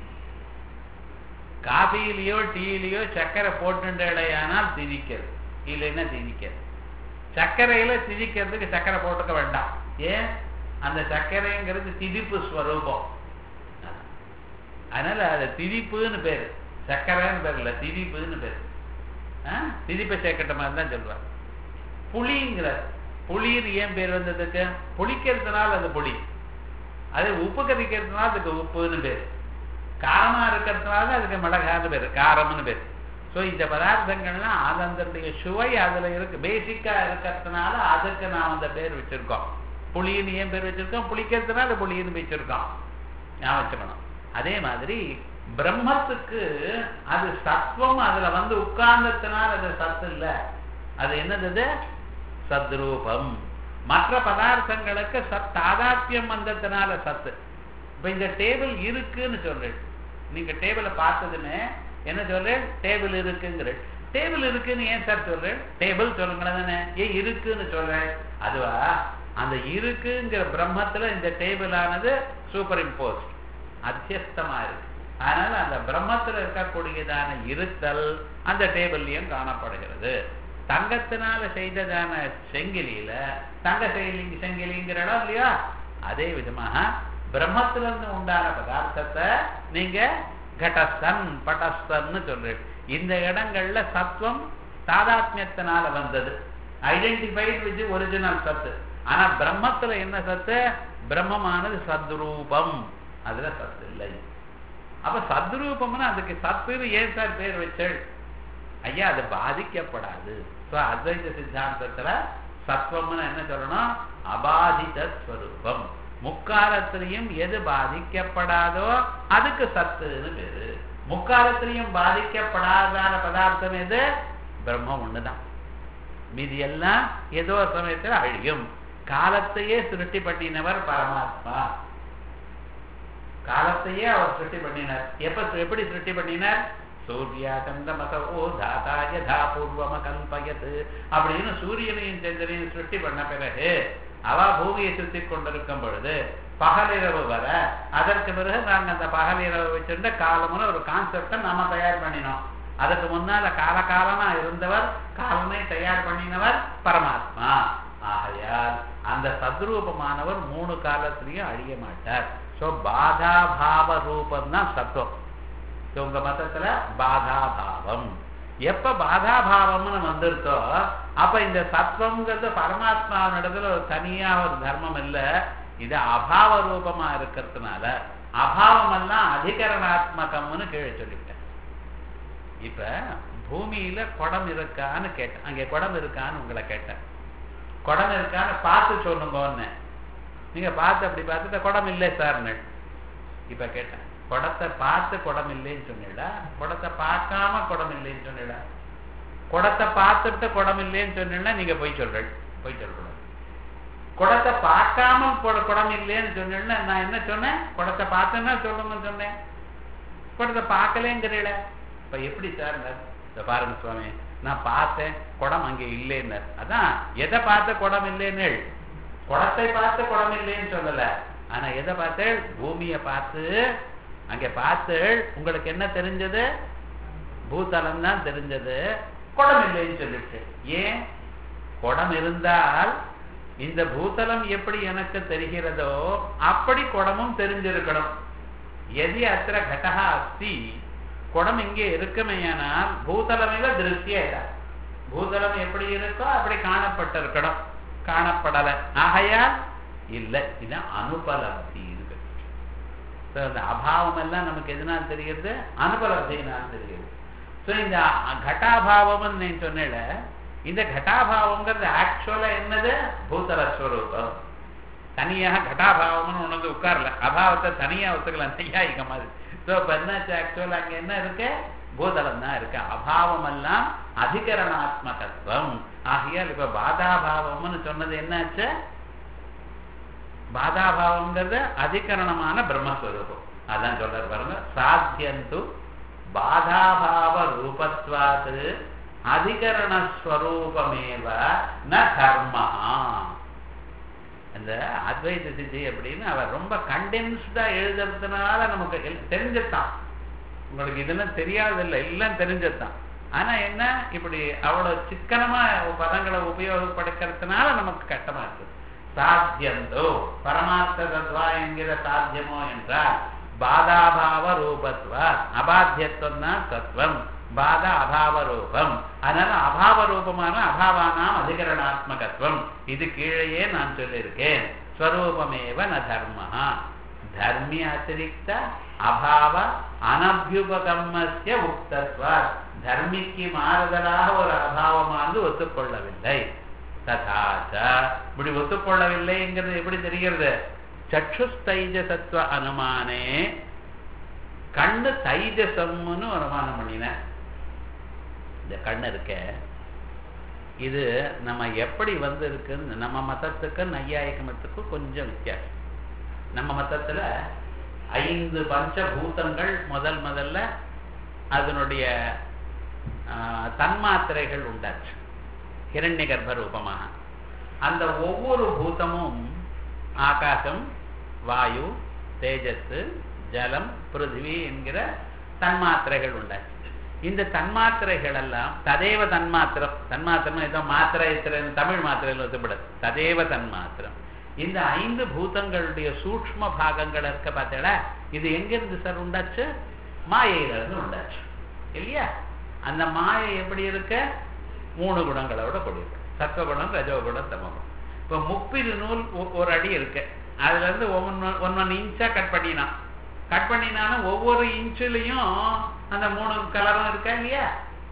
காஃபியிலையோ டீலையோ சர்க்கரை போட்டுண்டேடையானால் திதிக்கிறது இல்லைன்னா திதிக்கிறது சர்க்கரையில திதிக்கிறதுக்கு சர்க்கரை போட்டுக்க வேண்டாம் ஏன் அந்த சர்க்கரைங்கிறது திதிப்பு ஸ்வரூபம் அதனால அது திதிப்புன்னு பேரு சர்க்கரைன்னு பேர் இல்லை திதிப்புன்னு பேர் திதிப்பை சேர்க்கட்ட மாதிரி தான் சொல்லுவார் புளிங்கிற புளின்னு ஏன் பேர் வந்ததுக்கு புளிக்கிறதுனால அது புளி அது உப்பு கறிக்கிறதுனால அதுக்கு உப்புன்னு பேர் காரமா இருக்கிறதுனால அதுக்கு மிளகான்னு பேர் காரம்னு பேர் ஸோ இந்த பதார்த்தங்கள்லாம் அதனுடைய சுவை அதுல இருக்கு பேசிக்கா இருக்கிறதுனால அதுக்கு நாம் அந்த பேர் வச்சிருக்கோம் புளின்னு ஏன் பேர் வச்சிருக்கோம் புளிக்கிறதுனால புளின்னு வச்சிருக்கோம் ஞாபகம் வச்சுக்கணும் அதே மாதிரி பிரம்மத்துக்கு அது சத்துவம் அதுல வந்து உட்கார்ந்ததுனால அது சத்து இல்லை அது என்னது சத்ரூபம் மற்ற பதார்த்தங்களுக்கு சத் தாதாத்தியம் வந்ததுனால சத்து இப்ப இந்த டேபிள் இருக்குன்னு சொல்றேன் நீங்க டேபிளை பார்த்ததுமே என்ன சொல்றேன் டேபிள் இருக்குங்கிற டேபிள் இருக்குன்னு ஏன் சார் சொல்றேன் டேபிள் சொல்லுங்களேன் தானே ஏன் இருக்குன்னு சொல்றேன் அதுவா அந்த இருக்குங்கிற பிரம்மத்துல இந்த டேபிள் ஆனது சூப்பர் இம்போஸ்ட் அத்தியஸ்தமா இருக்கு அதனால அந்த பிரம்மத்துல இருக்கக்கூடியதான இருத்தல் அந்த டேபிள்லயும் காணப்படுகிறது தங்கத்தினால செய்ததான செங்கிலியில தங்க செயலி செங்கிலிங்கிற இடம் இல்லையா அதே விதமாக பிரம்மத்திலிருந்து உண்டான பதார்த்தத்தை நீங்க கடஸ்தன் பட்டஸ்தன்னு சொல்றேன் இந்த இடங்கள்ல சத்துவம் தாதாத்மியத்தினால வந்தது ஐடென்டிஃபைட் வித் ஒரிஜினல் சத்து ஆனா பிரம்மத்துல என்ன சத்து பிரம்மமானது சத்ரூபம் அதுல சத்து இல்லை அப்ப சத்ரூபம்னா அதுக்கு சத்துன்னு ஏன் சார் பேர் வச்சல் ஐயா அது பாதிக்கப்படாது ஸோ அத்வைத சித்தாந்தத்துல சத்வம்னு என்ன சொல்லணும் அபாதித ஸ்வரூபம் முக்காலத்திலையும் எது பாதிக்கப்படாதோ அதுக்கு சத்துன்னு பேரு முக்காலத்திலையும் பாதிக்கப்படாதான பதார்த்தம் எது பிரம்மம் ஒண்ணுதான் மீதி எல்லாம் ஏதோ சமயத்தில் அழியும் காலத்தையே சுருட்டி பண்ணினவர் பரமாத்மா காலத்தையே அவர் சுருட்டி பண்ணினார் எப்ப எப்படி சுருட்டி பண்ணினார் சூர்யா சந்திரமசோ தாத்தா யதா பூர்வம கல்பயது அப்படின்னு சூரியனையும் சந்திரனையும் சுருட்டி பண்ண பிறகு அவ பூமியை சுத்தி கொண்டிருக்கும் பொழுது பகலிரவு வர அதற்கு பிறகு நாங்க அந்த பகலிரவு வச்சிருந்த காலம்னு ஒரு கான்செப்டை நாம தயார் பண்ணினோம் அதுக்கு முன்னால காலகாலமா இருந்தவர் காலமே தயார் பண்ணினவர் பரமாத்மா ஆகையால் அந்த சத்ரூபமானவர் மூணு காலத்திலையும் அழிய மாட்டார் ஸோ பாதாபாவ ரூபம் தான் சத்துவம் உங்க மதத்துல பாதாபாவம் எப்ப பாதாபாவம்னு வந்துருத்தோ அப்ப இந்த சத்வங்கிறது பரமாத்மாவினிடத்துல ஒரு தனியா ஒரு தர்மம் இல்ல இது அபாவ ரூபமா இருக்கிறதுனால அபாவம் எல்லாம் அதிகரணாத்மகம்னு கீழே சொல்லிவிட்டேன் இப்ப பூமியில குடம் இருக்கான்னு கேட்டேன் அங்க குடம் இருக்கான்னு உங்களை கேட்டேன் குடம் இருக்கான்னு பார்த்து சொல்லுங்கன்னு நீங்க பார்த்து அப்படி பார்த்துட்டு குடம் இல்லை சார்னு இப்ப கேட்டேன் குடத்தை பார்த்து குடம் இல்லைன்னு சொன்னிடா குடத்தை பார்க்காம குடம் இல்லைன்னு சொன்னிடா குடத்தை பார்த்துட்டு குடம் இல்லைன்னு சொன்னா நீங்க போய் சொல்றீங்க போய் சொல்லக்கூடாது குடத்தை பார்க்காம குடம் இல்லைன்னு சொன்னா நான் என்ன சொன்னேன் குடத்தை பார்த்தேன்னா சொல்லுங்கன்னு சொன்னேன் குடத்தை பார்க்கலேங்கிறீட இப்ப எப்படி சார் இந்த பாருங்க சுவாமி நான் பார்த்தேன் குடம் அங்கே இல்லைன்னார் அதான் எதை பார்த்த குடம் இல்லைன்னு குடத்தை பார்த்து குடம் இல்லைன்னு சொல்லல ஆனா எதை பார்த்தேள் பூமியை பார்த்து அங்க பார்த்து உங்களுக்கு என்ன தெரிஞ்சது பூதலம் தான் தெரிஞ்சது குடம் இல்லைன்னு சொல்லிட்டு ஏன் குடம் இருந்தால் இந்த பூதலம் எப்படி எனக்கு தெரிகிறதோ அப்படி குடமும் தெரிஞ்சிருக்கணும் எதி அத்திர கடகா அஸ்தி குடம் இங்கே இருக்குமையானால் பூதலமில திருஷ்டிய பூதலம் எப்படி இருக்கோ அப்படி காணப்பட்டிருக்கணும் காணப்படலை ஆகையால் இல்லை இது அனுபலப்தி இருக்கு ஸோ அந்த அபாவம் எல்லாம் நமக்கு எதனால் தெரியுது அனுபலப்தியினால் தெரியுது ஸோ இந்த கட்டாபாவம்னு நீ சொன்னேல இந்த கட்டாபாவங்கிறது ஆக்சுவலா என்னது பூதலஸ்வரூபம் தனியாக கட்டாபாவம்னு ஒன்று வந்து உட்காரல அபாவத்தை தனியா ஒத்துக்கலாம் நையாயிக்க மாதிரி ஸோ இப்போ என்னாச்சு ஆக்சுவலா அங்க என்ன இருக்கு பூதலம் தான் இருக்கு அபாவம் எல்லாம் அதிகரணாத்மகத்துவம் ஆகையால் இப்ப பாதாபாவம்னு சொன்னது என்னாச்சு பாதாபாவங்கிறது அதிகரணமான பிரம்மஸ்வரூபம் அதான் சொல்றாரு பாருங்க சாத்தியந்து பாதாபாவ ரூபத்வாது அதிகரணஸ்வரூபமேவ ந தர்மா இந்த அத்வைத சித்தி அப்படின்னு அவர் ரொம்ப கண்டென்ஸ்டா எழுதுறதுனால நமக்கு எல்~ தெரிஞ்சதுதான் உங்களுக்கு இதெல்லாம் தெரியாதில்லை எல்லாம் தெரிஞ்சதுதான் ஆனா என்ன இப்படி அவ்வளவு சிக்கனமா பதங்களை உபயோகப்படுத்துறதுனால நமக்கு கஷ்டமா இருக்கு சாத்தியந்தோ பரமார்த்த தத்வா என்கிற சாத்தியமோ என்றால் பாதாபாவ ரூபத்வா அபாத்தியத்துவம் தான் தத்துவம் பாத அபாவ ரூபம் அதனால அபாவ ரூபமான அபாவானாம் அதிகரணாத்மகத்துவம் இது கீழேயே நான் சொல்லியிருக்கேன் ஸ்வரூபமேவ ந தர்மஹா தர்மி அதிரிக்த அபாவ அனபியுபகம்மஸ்ய உக்தத்வா தர்மிக்கு மாறுதலாக ஒரு அபாவமானது ஒத்துக்கொள்ளவில்லை ததாச்ச இப்படி ஒத்துக்கொள்ளவில்லைங்கிறது எப்படி தெரிகிறது சற்றுஸ்தைஜசத்துவ அனுமானே கண்ணு தைஜசம்னு ஒரு அனுமானம் பண்ணின இந்த கண்ணு இருக்க இது நம்ம எப்படி வந்து இருக்குன்னு நம்ம மதத்துக்கு நையாயிக்க மதத்துக்கும் கொஞ்சம் வித்தியாசம் நம்ம மதத்துல ஐந்து பஞ்சபூதங்கள் முதல் முதல்ல அதனுடைய ஆஹ், தன்மாத்திரைகள் உண்டாச்சு ஹிரண்ய கர்ப்ப ரூபமாக அந்த ஒவ்வொரு பூதமும் ஆகாசம் வாயு தேஜஸ் ஜலம் பிருத்திவி என்கிற தன்மாத்திரைகள் உண்டாச்சு இந்த தன்மாத்திரைகள் எல்லாம் ததேவ தன்மாத்திரம் தன்மாத்திரம் ஏதோ மாத்திரை இத்திரை- தமிழ் மாத்திரையில் ஒத்துப்படாது ததேவ தன்மாத்திரம் இந்த ஐந்து பூதங்களுடைய சூக்ஷ்ம பாகங்கள் இருக்க பார்த்தீங்களா இது எங்கிருந்து சார் உண்டாச்சு மாயையிலிருந்து உண்டாச்சு இல்லையா அந்த மாயை எப்படி இருக்க மூணு குணங்களோட கூடியிருக்கு சத்வகுணம் ரஜோகுணம் தமகுணம் இப்போ முப்பிது நூல் ஒ- ஒரு அடி இருக்கு அதுல இருந்து ஒவ்வொன்று ஒன்னொன்று இன்ச்சா கட் பண்ணினான் கட் பண்ணினாலும் ஒவ்வொரு இன்ச்சுலையும் அந்த மூணு கலரும் இருக்கா இல்லையா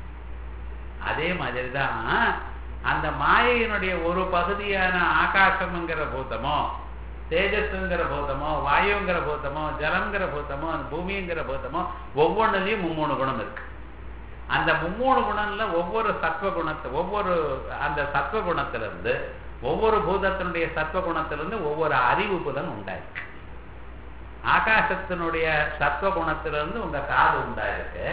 அதே மாதிரி தான் அந்த மாயையினுடைய ஒரு பகுதியான ஆகாசம்ங்கிற பூதமோ தேஜஸ்ங்கிற பூதமோ வாயுங்கிற பூதமோ ஜலங்கிற பூதமோ அந்த பூமிங்கிற பூதமோ ஒவ்வொன்றுலையும் மும்மூணு குணம் இருக்கு அந்த மும்மூணு குணம்ல ஒவ்வொரு சத்வ குணத்தை ஒவ்வொரு அந்த சத்வ குணத்திலிருந்து ஒவ்வொரு பூதத்தினுடைய சத்வ குணத்திலிருந்து ஒவ்வொரு அறிவு புலன் உண்டாயிருக்கு ஆகாசத்தினுடைய சத்வ குணத்திலிருந்து உங்க காது உண்டாயிருக்கு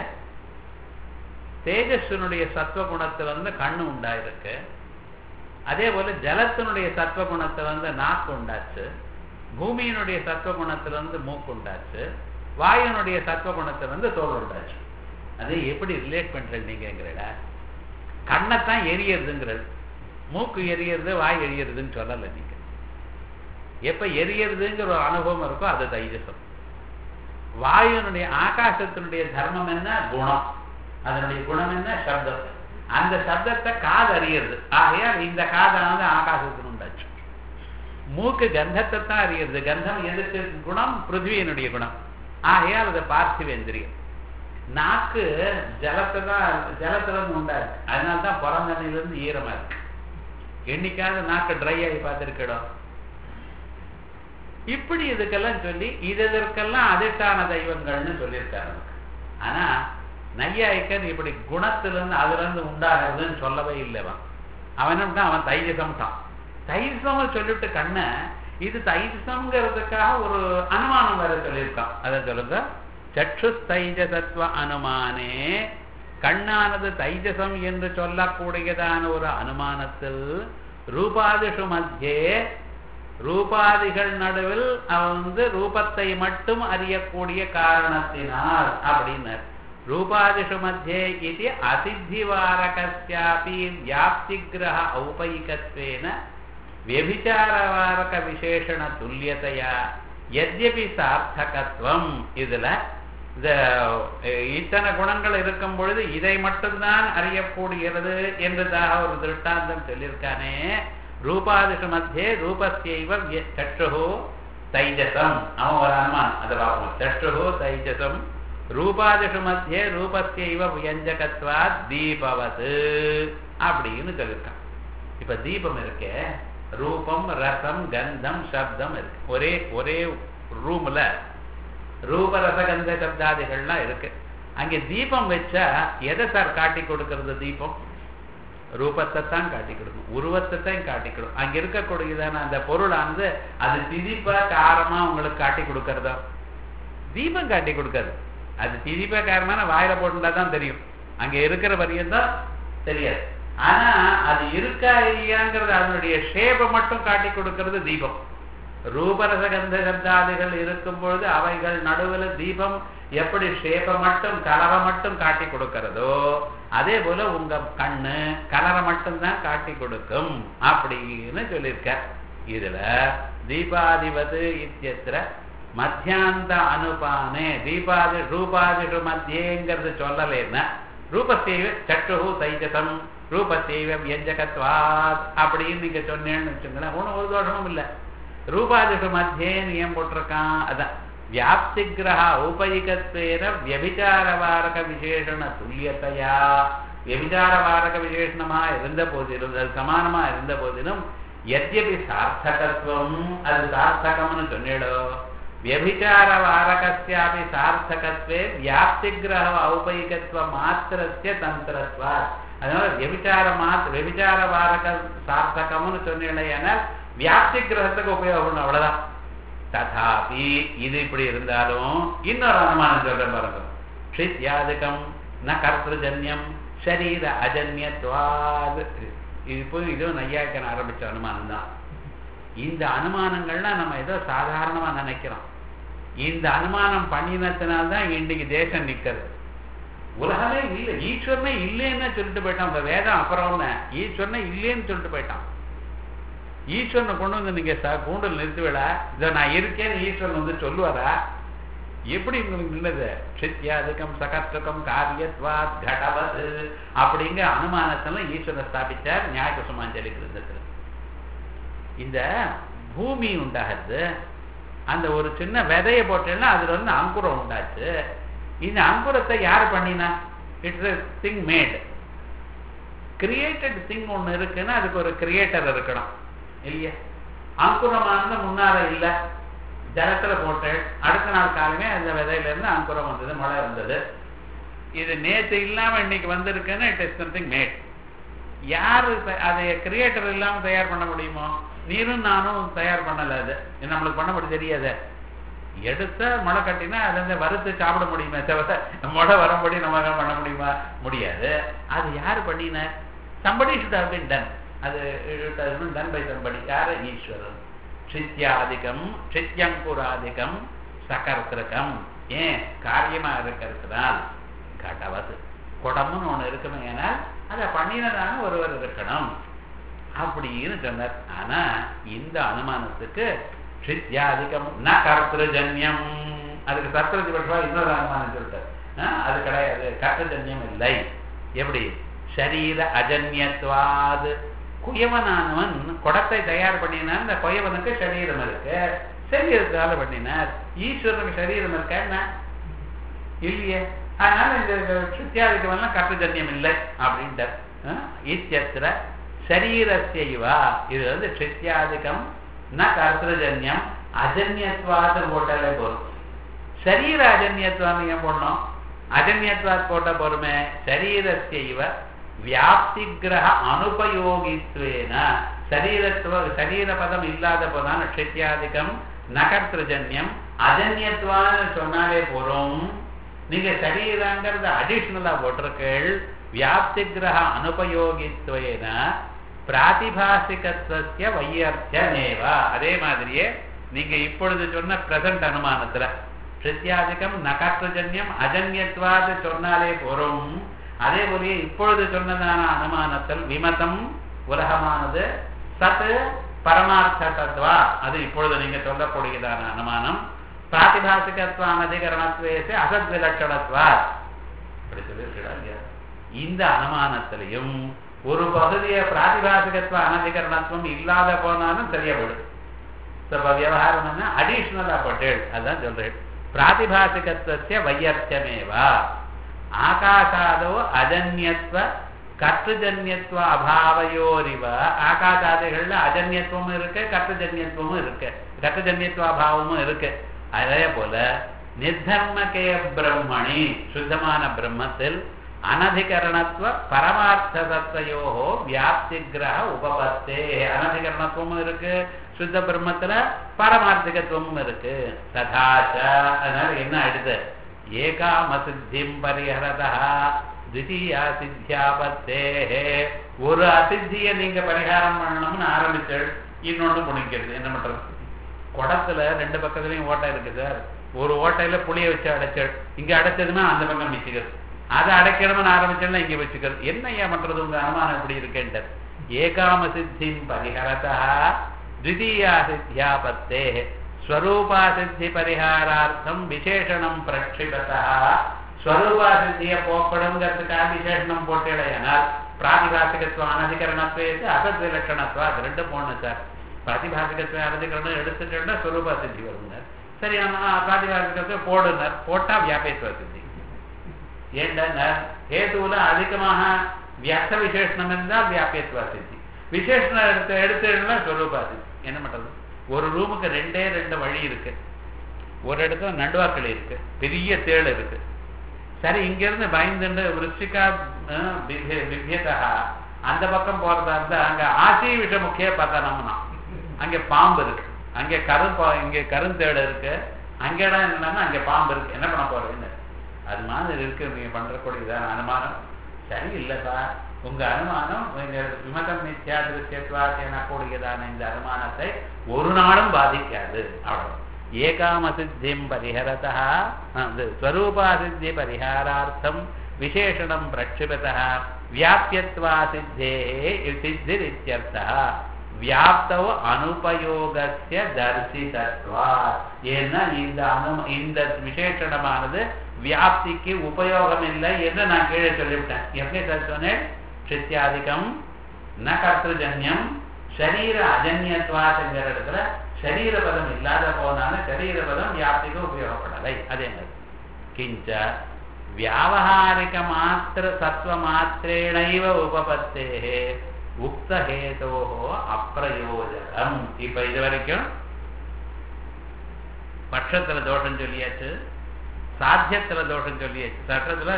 தேஜஸ்வினுடைய சத்வ குணத்திலிருந்து கண்ணு உண்டாயிருக்கு அதே போல ஜலத்தினுடைய சத்வ குணத்திலிருந்து நாக்கு உண்டாச்சு பூமியினுடைய சத்வ குணத்திலிருந்து மூக்கு உண்டாச்சு வாயுனுடைய சத்வ குணத்திலிருந்து தோல் உண்டாச்சு அது எப்படி ரிலேட் பண்றது நீங்கிறடா கண்ணைத்தான் எரியறதுங்கிறது மூக்கு எரியறது வாய் எரியறதுன்னு சொல்லலை நீங்க எப்ப எரியறதுங்கிற ஒரு அனுபவம் இருக்கோ அது தைஜசம் வாயுனுடைய ஆகாசத்தினுடைய தர்மம் என்ன குணம் அதனுடைய குணம் என்ன சப்தம் அந்த சப்தத்தை காது அறியறது ஆகையால் இந்த காதானது ஆகாசத்தின் உண்டாச்சு மூக்கு கந்தத்தை தான் அறியறது கந்தம் எதுக்கு குணம் பிருத்திவியினுடைய குணம் ஆகையால் அது பார்த்திவேந்திரியம் நாக்கு ஜலத்தை தான் ஜலத்துல இருந்து உண்டாச்சு அதனால தான் பிறந்தண்ணில இருந்து ஈரமா இருக்கு என்னைக்காவது நாக்கு ட்ரை ஆகி பார்த்துருக்கிடும் இப்படி இதுக்கெல்லாம் சொல்லி இது இதற்கெல்லாம் அதிர்ஷ்டான தெய்வங்கள்னு சொல்லியிருக்காரு நமக்கு ஆனா நையாயிக்கன் இப்படி குணத்திலிருந்து அதுல இருந்து உண்டாகிறதுன்னு சொல்லவே இல்லைவன் அவன் என்ன அவன் தைஜசம்ட்டான் தைஜசம் சொல்லிட்டு கண்ண இது தைஜசம்ங்கிறதுக்காக ஒரு அனுமானம் வேற சொல்லியிருக்கான் அதை சொல்லுங்க சற்று தைஜசத்துவ அனுமானே கண்ணானது தைஜசம் என்று சொல்லக்கூடியதான ஒரு அனுமானத்தில் ரூபாதிஷு மத்தியே ரூபாதிகள் நடுவில் அவன் வந்து ரூபத்தை மட்டும் அறியக்கூடிய காரணத்தினால் அப்படின்னார் ரூபாதிஷு மத்தியே இது அசித்திவாரகஸ்யாபி வியாப்தி கிரக ஔபயிகத்வேன வியபிச்சாரவாரக விசேஷண துல்லியதையா எத்யபி சார்த்தகத்துவம் இதுல இந்த அஹ், இத்தனை குணங்கள் இருக்கும் பொழுது இதை மட்டும்தான் அறியக்கூடியது என்றதாக ஒரு திருஷ்டாந்தம் சொல்லியிருக்கானே ரூபாதிஷு மத்தியே ரூபஸ்யைவ விய- சற்றுः தைஜசம் அவன் ஒரு அனுமானம் அதை பார்ப்போம் சற்றுஹோ தைஜசம் ரூபாதிஷு மத்தியே ரூபஸ்யைவ வியஞ்சகத்வா தீபவது அப்படின்னு சொல்லியிருக்கான் இப்ப தீபம் இருக்கே ரூபம் ரசம் கந்தம் சப்தம் இருக்கு ஒரே ஒரே ரூம்ல ரூப ரசகந்த சப்தாதிகள்லாம் இருக்கு அங்கே தீபம் வச்சா எதை சார் காட்டி கொடுக்கறது தீபம் ரூபத்தை தான் காட்டி கொடுக்கும் உருவத்தை தான் காட்டி கொடுக்கும் அங்க இருக்கக்கூடியதான அந்த பொருளானது அது திதிப்பா காரமா உங்களுக்கு காட்டி கொடுக்கறதா தீபம் காட்டி கொடுக்காது அது திதிப்பா காரமான வாயில போட்டுட்டா தான் தெரியும் அங்க இருக்கிற வரையும் தான் தெரியாது ஆனா அது இருக்கா இல்லையாங்கிறது அதனுடைய ஷேப்பை மட்டும் காட்டி கொடுக்கிறது தீபம் ரூபரச கந்த சப்தாதிகள் இருக்கும் பொழுது அவைகள் நடுவில் தீபம் எப்படி ஷேப்பை மட்டும் கலரை மட்டும் காட்டி கொடுக்கிறதோ அதே போல உங்க கண்ணு கலரை மட்டும்தான் காட்டி கொடுக்கும் அப்படின்னு சொல்லியிருக்க இதுல தீபாதிபது இத்தியத்திர மத்தியாந்த அனுபானே தீபாதி ரூபாதிஷு மத்தியேங்கிறது சொல்லலைன்னா ரூபத்தேவ சற்றுஹு தைஜசம் ரூபத்தேவ வியஞ்சகத்வாத் அப்படின்னு நீங்க சொன்னேன்னு வச்சுங்களேன் ஒன்றும் ஒரு தோஷமும் இல்லை ரூபாதிஷு மத்தியேன்னு ஏன் போட்டிருக்கான் அதான் வியாப்தி கிரக ஔபயிகத்வேன வியபிச்சாரவாரக விசேஷண துல்லியத்தையா வியபிச்சாரவாரக விசேஷணமா இருந்த போதிலும் அது சமானமா இருந்த போதிலும் எத்யபி சார்த்தகத்துவம் அது சார்த்தகம்னு சொன்னிடோ व्यभिचारवारकस्यापि सार्थकत्वे व्याप्तिग्रह औपैकत्व மாத்திரஸ்ய தந்திரத்வா அதனால வியபிச்சார மாத்திர வியபிச்சார வாரக சார்த்தகம்னு சொன்னீங்கன்னா வியாப்தி கிரகத்துக்கு உபயோகம் அவ்வளவுதான் ததாபி இது இப்படி இருந்தாலும் இன்னொரு அனுமானம் சொல்றேன் பாருங்க க்ஷித்யாதிகம் ந கர்த்தஜன்யம் ஷரீர அஜன்யத்வாது இப்போ இதுவும் நையாக்கன் ஆரம்பிச்ச அனுமானம் தான் இந்த அனுமானங்கள்லாம் நம்ம ஏதோ சாதாரணமா நினைக்கிறோம் இந்த அனுமானம் பண்ணினத்தினால்தான் இன்னைக்கு தேசம் நிக்கிறது உலகமே இல்லை ஈஸ்வரனே இல்லைன்னு சொல்லிட்டு போயிட்டான் உங்க வேதம் அப்புறம் ஈஸ்வரனே இல்லைன்னு சொல்லிட்டு போயிட்டான் ஈஸ்வரனை கொண்டு வந்து நீங்க கூண்டல் நிறுத்துவிடா இதை நான் இருக்கேன்னு ஈஸ்வரன் வந்து சொல்லுவாரா எப்படி உங்களுக்கு நின்னது சித்தியாதிக்கம் சகஸ்தகம் காரியத்வாத் கடவது அப்படிங்கிற அனுமானத்தெல்லாம் ஈஸ்வரனை ஸ்தாபிச்சார் நியாய சுமாஞ்சலி கிருந்தத்தில் இந்த பூமி உண்டாகிறது அந்த ஒரு சின்ன விதையை போட்டேன்னா அதுல இருந்து அங்குரம் உண்டாச்சு இந்த அங்குரத்தை யார் பண்ணினா it's thing made created thing ஒன்று இருக்குன்னா அதுக்கு ஒரு கிரியேட்டர் இருக்கணும் இல்லையா அங்குரமானது முன்னால இல்லை ஜலத்துல போட்டு அடுத்த நாள் காலமே அந்த விதையில இருந்து அங்குரம் வந்தது மழை வந்தது இது நேற்று இல்லாம இன்னைக்கு வந்திருக்குன்னா இட் இஸ் சம்திங் மேட் யாரு அதை கிரியேட்டர் இல்லாம தயார் பண்ண முடியுமோ நீரும் நானும் தயார் பண்ணல அது நம்மளுக்கு பண்ண முடியும் தெரியாது எடுத்த முளை கட்டினா அதை வந்து வறுத்து சாப்பிட முடியுமே தவிர முளை வரும்படி நம்ம பண்ண முடியுமா முடியாது அது யாரு பண்ணின somebody should have been done அது டன் பை சம்படி யாரு ஈஸ்வரன் சித்தியாதிகம் சித்தியங்குராதிகம் சகர்த்திருக்கம் ஏன் காரியமா இருக்கிறதுனால் கடவது குடம்னு ஒண்ணு இருக்குமே ஏனால் அதை பண்ணினதான ஒருவர் இருக்கணும் அப்படின்னு சொன்னார் ஆனா இந்த அனுமானத்துக்கு சித்தியாதிகம் ந கர்த்தஜன்யம் அதுக்கு சத்திரதி பட்சா இன்னொரு அனுமானம் சொல்லிட்டார் அது கிடையாது கர்த்தஜன்யம் இல்லை எப்படி ஷரீர அஜன்யத்வாது குயவனானவன் குடத்தை தயார் பண்ணினான் இந்த குயவனுக்கு சரீரம் இருக்கு சரீரத்தால பண்ணினார் ஈஸ்வரனுக்கு சரீரம் இருக்கா என்ன இல்லையே அதனால இந்த சித்தியாதிக்கமெல்லாம் கர்த்தஜன்யம் இல்லை அப்படின்ட்டார் இத்தியத்திர சரீரஸ்யவா இது வந்து சித்தியாதிக்கம் ந கர்த்தஜன்யம் அஜன்யத்வாது போட்டாலே போதும் சரீர அஜன்யத்வான்னு ஏன் போடணும் அஜன்யத்வாத் போட்ட போருமே சரீரஸ்யவ வியாப்தி கிரக அனுபயோகித்வேன சரீரத்துவ சரீர பதம் இல்லாத போதான் நட்சத்தியாதிக்கம் நகர்த்திரஜன்யம் அஜன்யத்வான்னு சொன்னாலே போறோம் நீங்க சரீரங்கிறத அடிஷ்னலா போட்டிருக்கள் வியாப்தி கிரக அனுபயோகித்வேன பிராதிபாசிகத்துவ வையர்த்தியமேவா அதே மாதிரியே நீங்க இப்பொழுது சொன்ன பிரசன்ட் அனுமானத்துல பிரத்யாதிக்கம் நகர்த்தஜன்யம் அஜன்யத்வாது சொன்னாலே போறோம் அதே போலயே இப்பொழுது சொன்னதான அனுமானத்தில் விமதம் உலகமானது சத் பரமார்த்த தத்வா அது இப்பொழுது நீங்க சொல்லக்கூடியதான அனுமானம் பிராதிபாசிகத்துவ அனதிகரணத்துவேசே அசத் விலட்சணத்வா அப்படி சொல்லியிருக்கிறாங்க இந்த அனுமானத்திலையும் ஒரு பகுதியை பிராதிபாசிகத்துவ அனதிகரணத்துவம் இல்லாத போனாலும் தெரியப்படும் இப்ப விவகாரம் என்ன அடிஷ்னலா பட்டேள் அதான் சொல்றேன் பிராதிபாசிகத்துவசிய வையர்த்தமேவா ஆகாசாதோ அஜன்யத்வ கர்த்தஜன்யத்துவ அபாவையோரிவ ஆகாசாதிகள்ல அஜன்யத்துவமும் இருக்கு கர்த்தஜன்யத்துவமும் இருக்கு கர்த்தஜன்யத்துவ அபாவமும் இருக்கு அதே போல நிர்தர்மகே பிரம்மணி சுத்தமான பிரம்மத்தில் அனதிகரணத்துவ பரமார்த்த தத்துவயோ வியாப்தி கிரக உபபத்தே அனதிகரணத்துவமும் இருக்கு சுத்த பிரம்மத்துல பரமார்த்திகத்துவமும் இருக்கு ததாச்ச அதனால என்ன ஆயிடுது ஏகாமசித்திம் பரிஹரதா தித்தீயா சித்தியாபத்தே ஒரு அசித்தியை நீங்க பரிகாரம் பண்ணணும்னு ஆரம்பிச்சல் இன்னொன்னு புணிக்கிறது என்ன பண்றது குடத்துல ரெண்டு பக்கத்துலயும் ஓட்டை இருக்கு சார் ஒரு ஓட்டையில புளிய வச்சு அடைச்சல் இங்க அடைச்சதுன்னா அந்த பக்கம் மிச்சுக்கிறது அதை அடைக்கணும்னு ஆரம்பிச்சோம்னா இங்க வச்சுக்கிறது என்ன ஏன் பண்றது உங்க அனுமானம் இப்படி இருக்கேன்றது ஏகாம சித்திம் பரிஹரதா द्वितीया सिद्ध्यापत्ते स्वरूपा सिद्धि परिहारार्थम விசேஷணம் பிரட்சிபதா ஸ்வரூபா சித்தியை போக்கணுங்கிறதுக்காக விசேஷணம் போட்டேடையானால் பிராதிபாசிகத்துவம் அனதிகரணத்துவத்து அசத் விலட்சணத்துவம் அது ரெண்டும் போடணும் சார் பிராதிபாசிகத்துவம் அனதிகரணம் எடுத்துட்டோம்னா ஸ்வரூபா சித்தி வருங்க சரி ஆனா பிராதிபாசிகத்துவம் போடுனர் போட்டா வியாபித்துவ சித்தி ஏண்டா ஹேதுல அதிகமாக வியர்த்த விசேஷணம் இருந்தால் வியாபியத்துவ சித்தி விசேஷணம் எடுத்து எடுத்துனா ஸ்வரூபா சித்தி என்ன பண்றது ஒரு ரூமுக்கு ரெண்டே ரெண்டு வழி இருக்கு ஒரு இடத்துல நடுவாக்கள் இருக்கு பெரிய தேள் இருக்கு சரி இங்க இருந்து பயந்துண்டு விருச்சிகா விபியதா அந்த பக்கம் போறதா இருந்தா அங்க ஆசி விஷ முக்கிய பதனம்னா அங்க பாம்பு இருக்கு அங்க கரும் இங்க கருந்தேடு இருக்கு அங்க இடம் என்னன்னா அங்க பாம்பு இருக்கு என்ன பண்ண போறீங்க அது மாதிரி இருக்கு நீங்க பண்றக்கூடியதான அனுமானம் சரி இல்லப்பா உங்க அனுமானம் விமதம் நித்யா திருஷ்யத்வாஸ் எனக்கூடியதான இந்த அனுமானத்தை ஒரு நாளும் பாதிக்காது அவ்வளவு ஏகாமசித்திம் பரிஹரதா ஸ்வரூபாசித்தி பரிகாரார்த்தம் விசேஷணம் பிரட்சிபதா வியாபியத்வா சித்தே சித்திரித்யர்த்தா வியாப்தவ அனுபயோகசிய தரிசிதத்வா ஏன்னா இந்த அனு இந்த விசேஷணமானது வியாப்திக்கு உபயோகம் இல்லை என்று நான் கீழே சொல்லிவிட்டேன் எப்படி சார் சொன்னேன் சித்தியாதிக்கம் ந கர்த்தஜன்யம் சரீர அஜன்யத்வாத்துங்கிற இடத்துல சரீர பதம் இல்லாத போனாலும் சரீர பதம் வியாப்திக்கு உபயோகப்படலை அதே மாதிரி கிஞ்ச வியாவகாரிக மாத்திர சத்வ மாத்திரேணைவ உபபத்தே உக்த ஹேதோ அப்பிரயோஜகம் இப்ப இது வரைக்கும் பட்சத்துல தோஷம் சொல்லியாச்சு சாத்தியத்துல தோஷம் சொல்லியாச்சு சட்டத்துல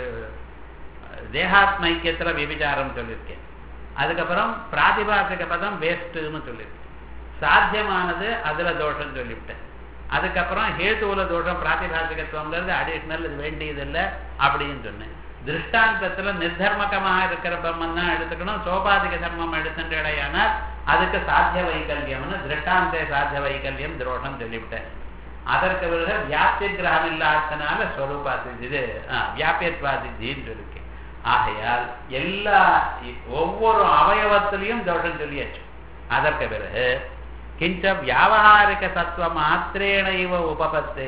தேகாத்மைக்கியத்துல விபிச்சாரம் சொல்லியிருக்கேன் அதுக்கப்புறம் பிராதிபாசிக பதம் வேஸ்ட்னு சொல்லியிருக்கேன் சாத்தியமானது அதுல தோஷம் சொல்லிவிட்டேன் அதுக்கப்புறம் ஹேதுவுல தோஷம் பிராதிபாசிகத்துவங்கிறது அடிஷ்னல் இது வேண்டியதில்லை அப்படின்னு சொன்னேன் திருஷ்டாந்தத்துல நிர்தர்மகமாக இருக்கிற பிரம்மம் தான் எடுத்துக்கணும் சோபாதிக தர்மம் எடுத்துட்டேடையானால் அதுக்கு சாத்திய வைக்கல்யம்னு திருஷ்டாந்தே சாத்திய வைக்கல்யம் துரோஷம் சொல்லிவிட்டேன் அதற்கு பிறகு வியாப்தி கிரகம் இல்லாதனால ஸ்வரூபா சித்தி இது வியாபியத்வா சித்தின்னு இருக்கு ஆகையால் எல்லா ஒவ்வொரு அவயவத்திலையும் தோஷம் சொல்லியாச்சு அதற்கு பிறகு கிஞ்ச வியாவகாரிக சத்துவ மாத்திரேன இவ உபபத்தே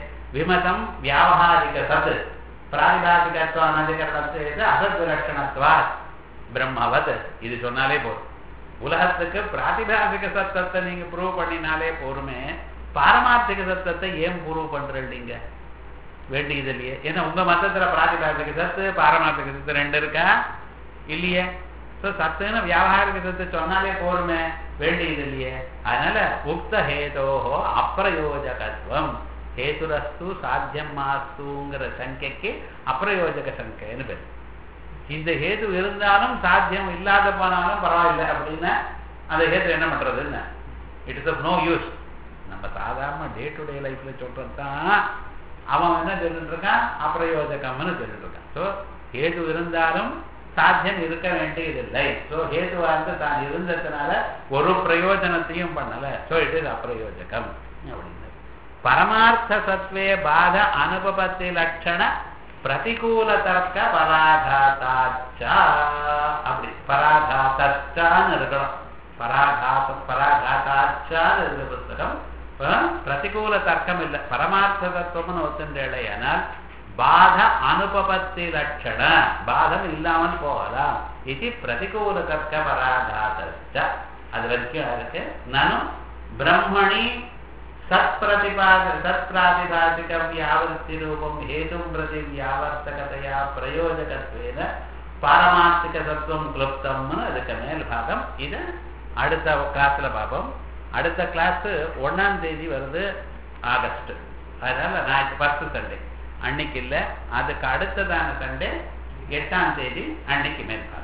விமதம் வியாவகாரிக சத் பிராதிபாசிகத்துவ அனதிகரணத்து அசத் விலட்சணத்துவா பிரம்மவத் இது சொன்னாலே போதும் உலகத்துக்கு பிராதிபாசிக சத்தத்தை நீங்க ப்ரூவ் பண்ணினாலே போருமே பாரமார்த்திக சத்தத்தை ஏன் ப்ரூவ் பண்றீங்க வேண்டியது இல்லையே ஏன்னா உங்க மதத்துல பிராதிபாசிக சத்து பாரமார்த்திக சத்து ரெண்டு இருக்கா இல்லையே ஸோ சத்துன்னு வியாபாரிக சத்து சொன்னாலே போருமே வேண்டியது இல்லையே அதனால உக்த ஹேதோஹோ அப்பிரயோஜகத்துவம் ஹேதுரஸ்து சாத்தியம் மாஸ்துங்கிற சங்கைக்கு அப்பிரயோஜக சங்கைன்னு பேர் இந்த ஹேது இருந்தாலும் சாத்தியம் இல்லாத போனாலும் பரவாயில்லை அப்படின்னா அந்த ஹேது என்ன பண்றதுன்னு it is of no use நம்ம சாதாரண டே டு டே லைஃப்ல சொல்றது தான் அவன் என்ன சொல்லிட்டு இருக்கான் அப்பிரயோஜகம்னு சொல்லிட்டு இருக்கான் ஸோ ஹேது இருந்தாலும் சாத்தியம் இருக்க வேண்டியதில்லை ஸோ ஹேதுவார்த்த தான் இருந்ததுனால ஒரு பிரயோஜனத்தையும் பண்ணல ஸோ இட் இஸ் அப்பிரயோஜகம் அப்படின்னு பரமார்த்த சத்வே பாத அனுபபத்தி லட்சண பிரதிகூல தர்க்க பராகாத்தாச்சா அப்படி பராகாத்தான்னு இருக்கணும் பராகாத பராகாத்தாச்சான்னு இருக்கிற புஸ்தகம் பிரதிகூல தர்க்கம் இல்லை பரமார்த்த தத்துவம்னு ஒத்துண்டேனால் பாத அனுபபத்தி லட்சண பாதம் இல்லாமல் போகலாம் இது பிரதிகூல தர்க்க பராகாத்த அது வரைக்கும் இருக்கு நானும் பிரம்மணி சத் பிரதிபாத சத் பிராதிபாதிக வியாவர்த்தி ரூபம் ஹேதும் பிரதி வியாவர்த்தகதையா பிரயோஜகத்வேன பாரமார்த்திக தத்துவம் கிளுப்தம்னு அதுக்கு மேல் பாகம் இது அடுத்த கிளாஸ்ல பார்ப்போம் அடுத்த கிளாஸ் ஒன்னாம் தேதி வருது ஆகஸ்ட் அதனால நான் ஃபர்ஸ்ட் சண்டே அன்னைக்கு இல்லை அதுக்கு அடுத்ததான சண்டே எட்டாம் தேதி அன்னைக்கு மேல் பார்ப்போம்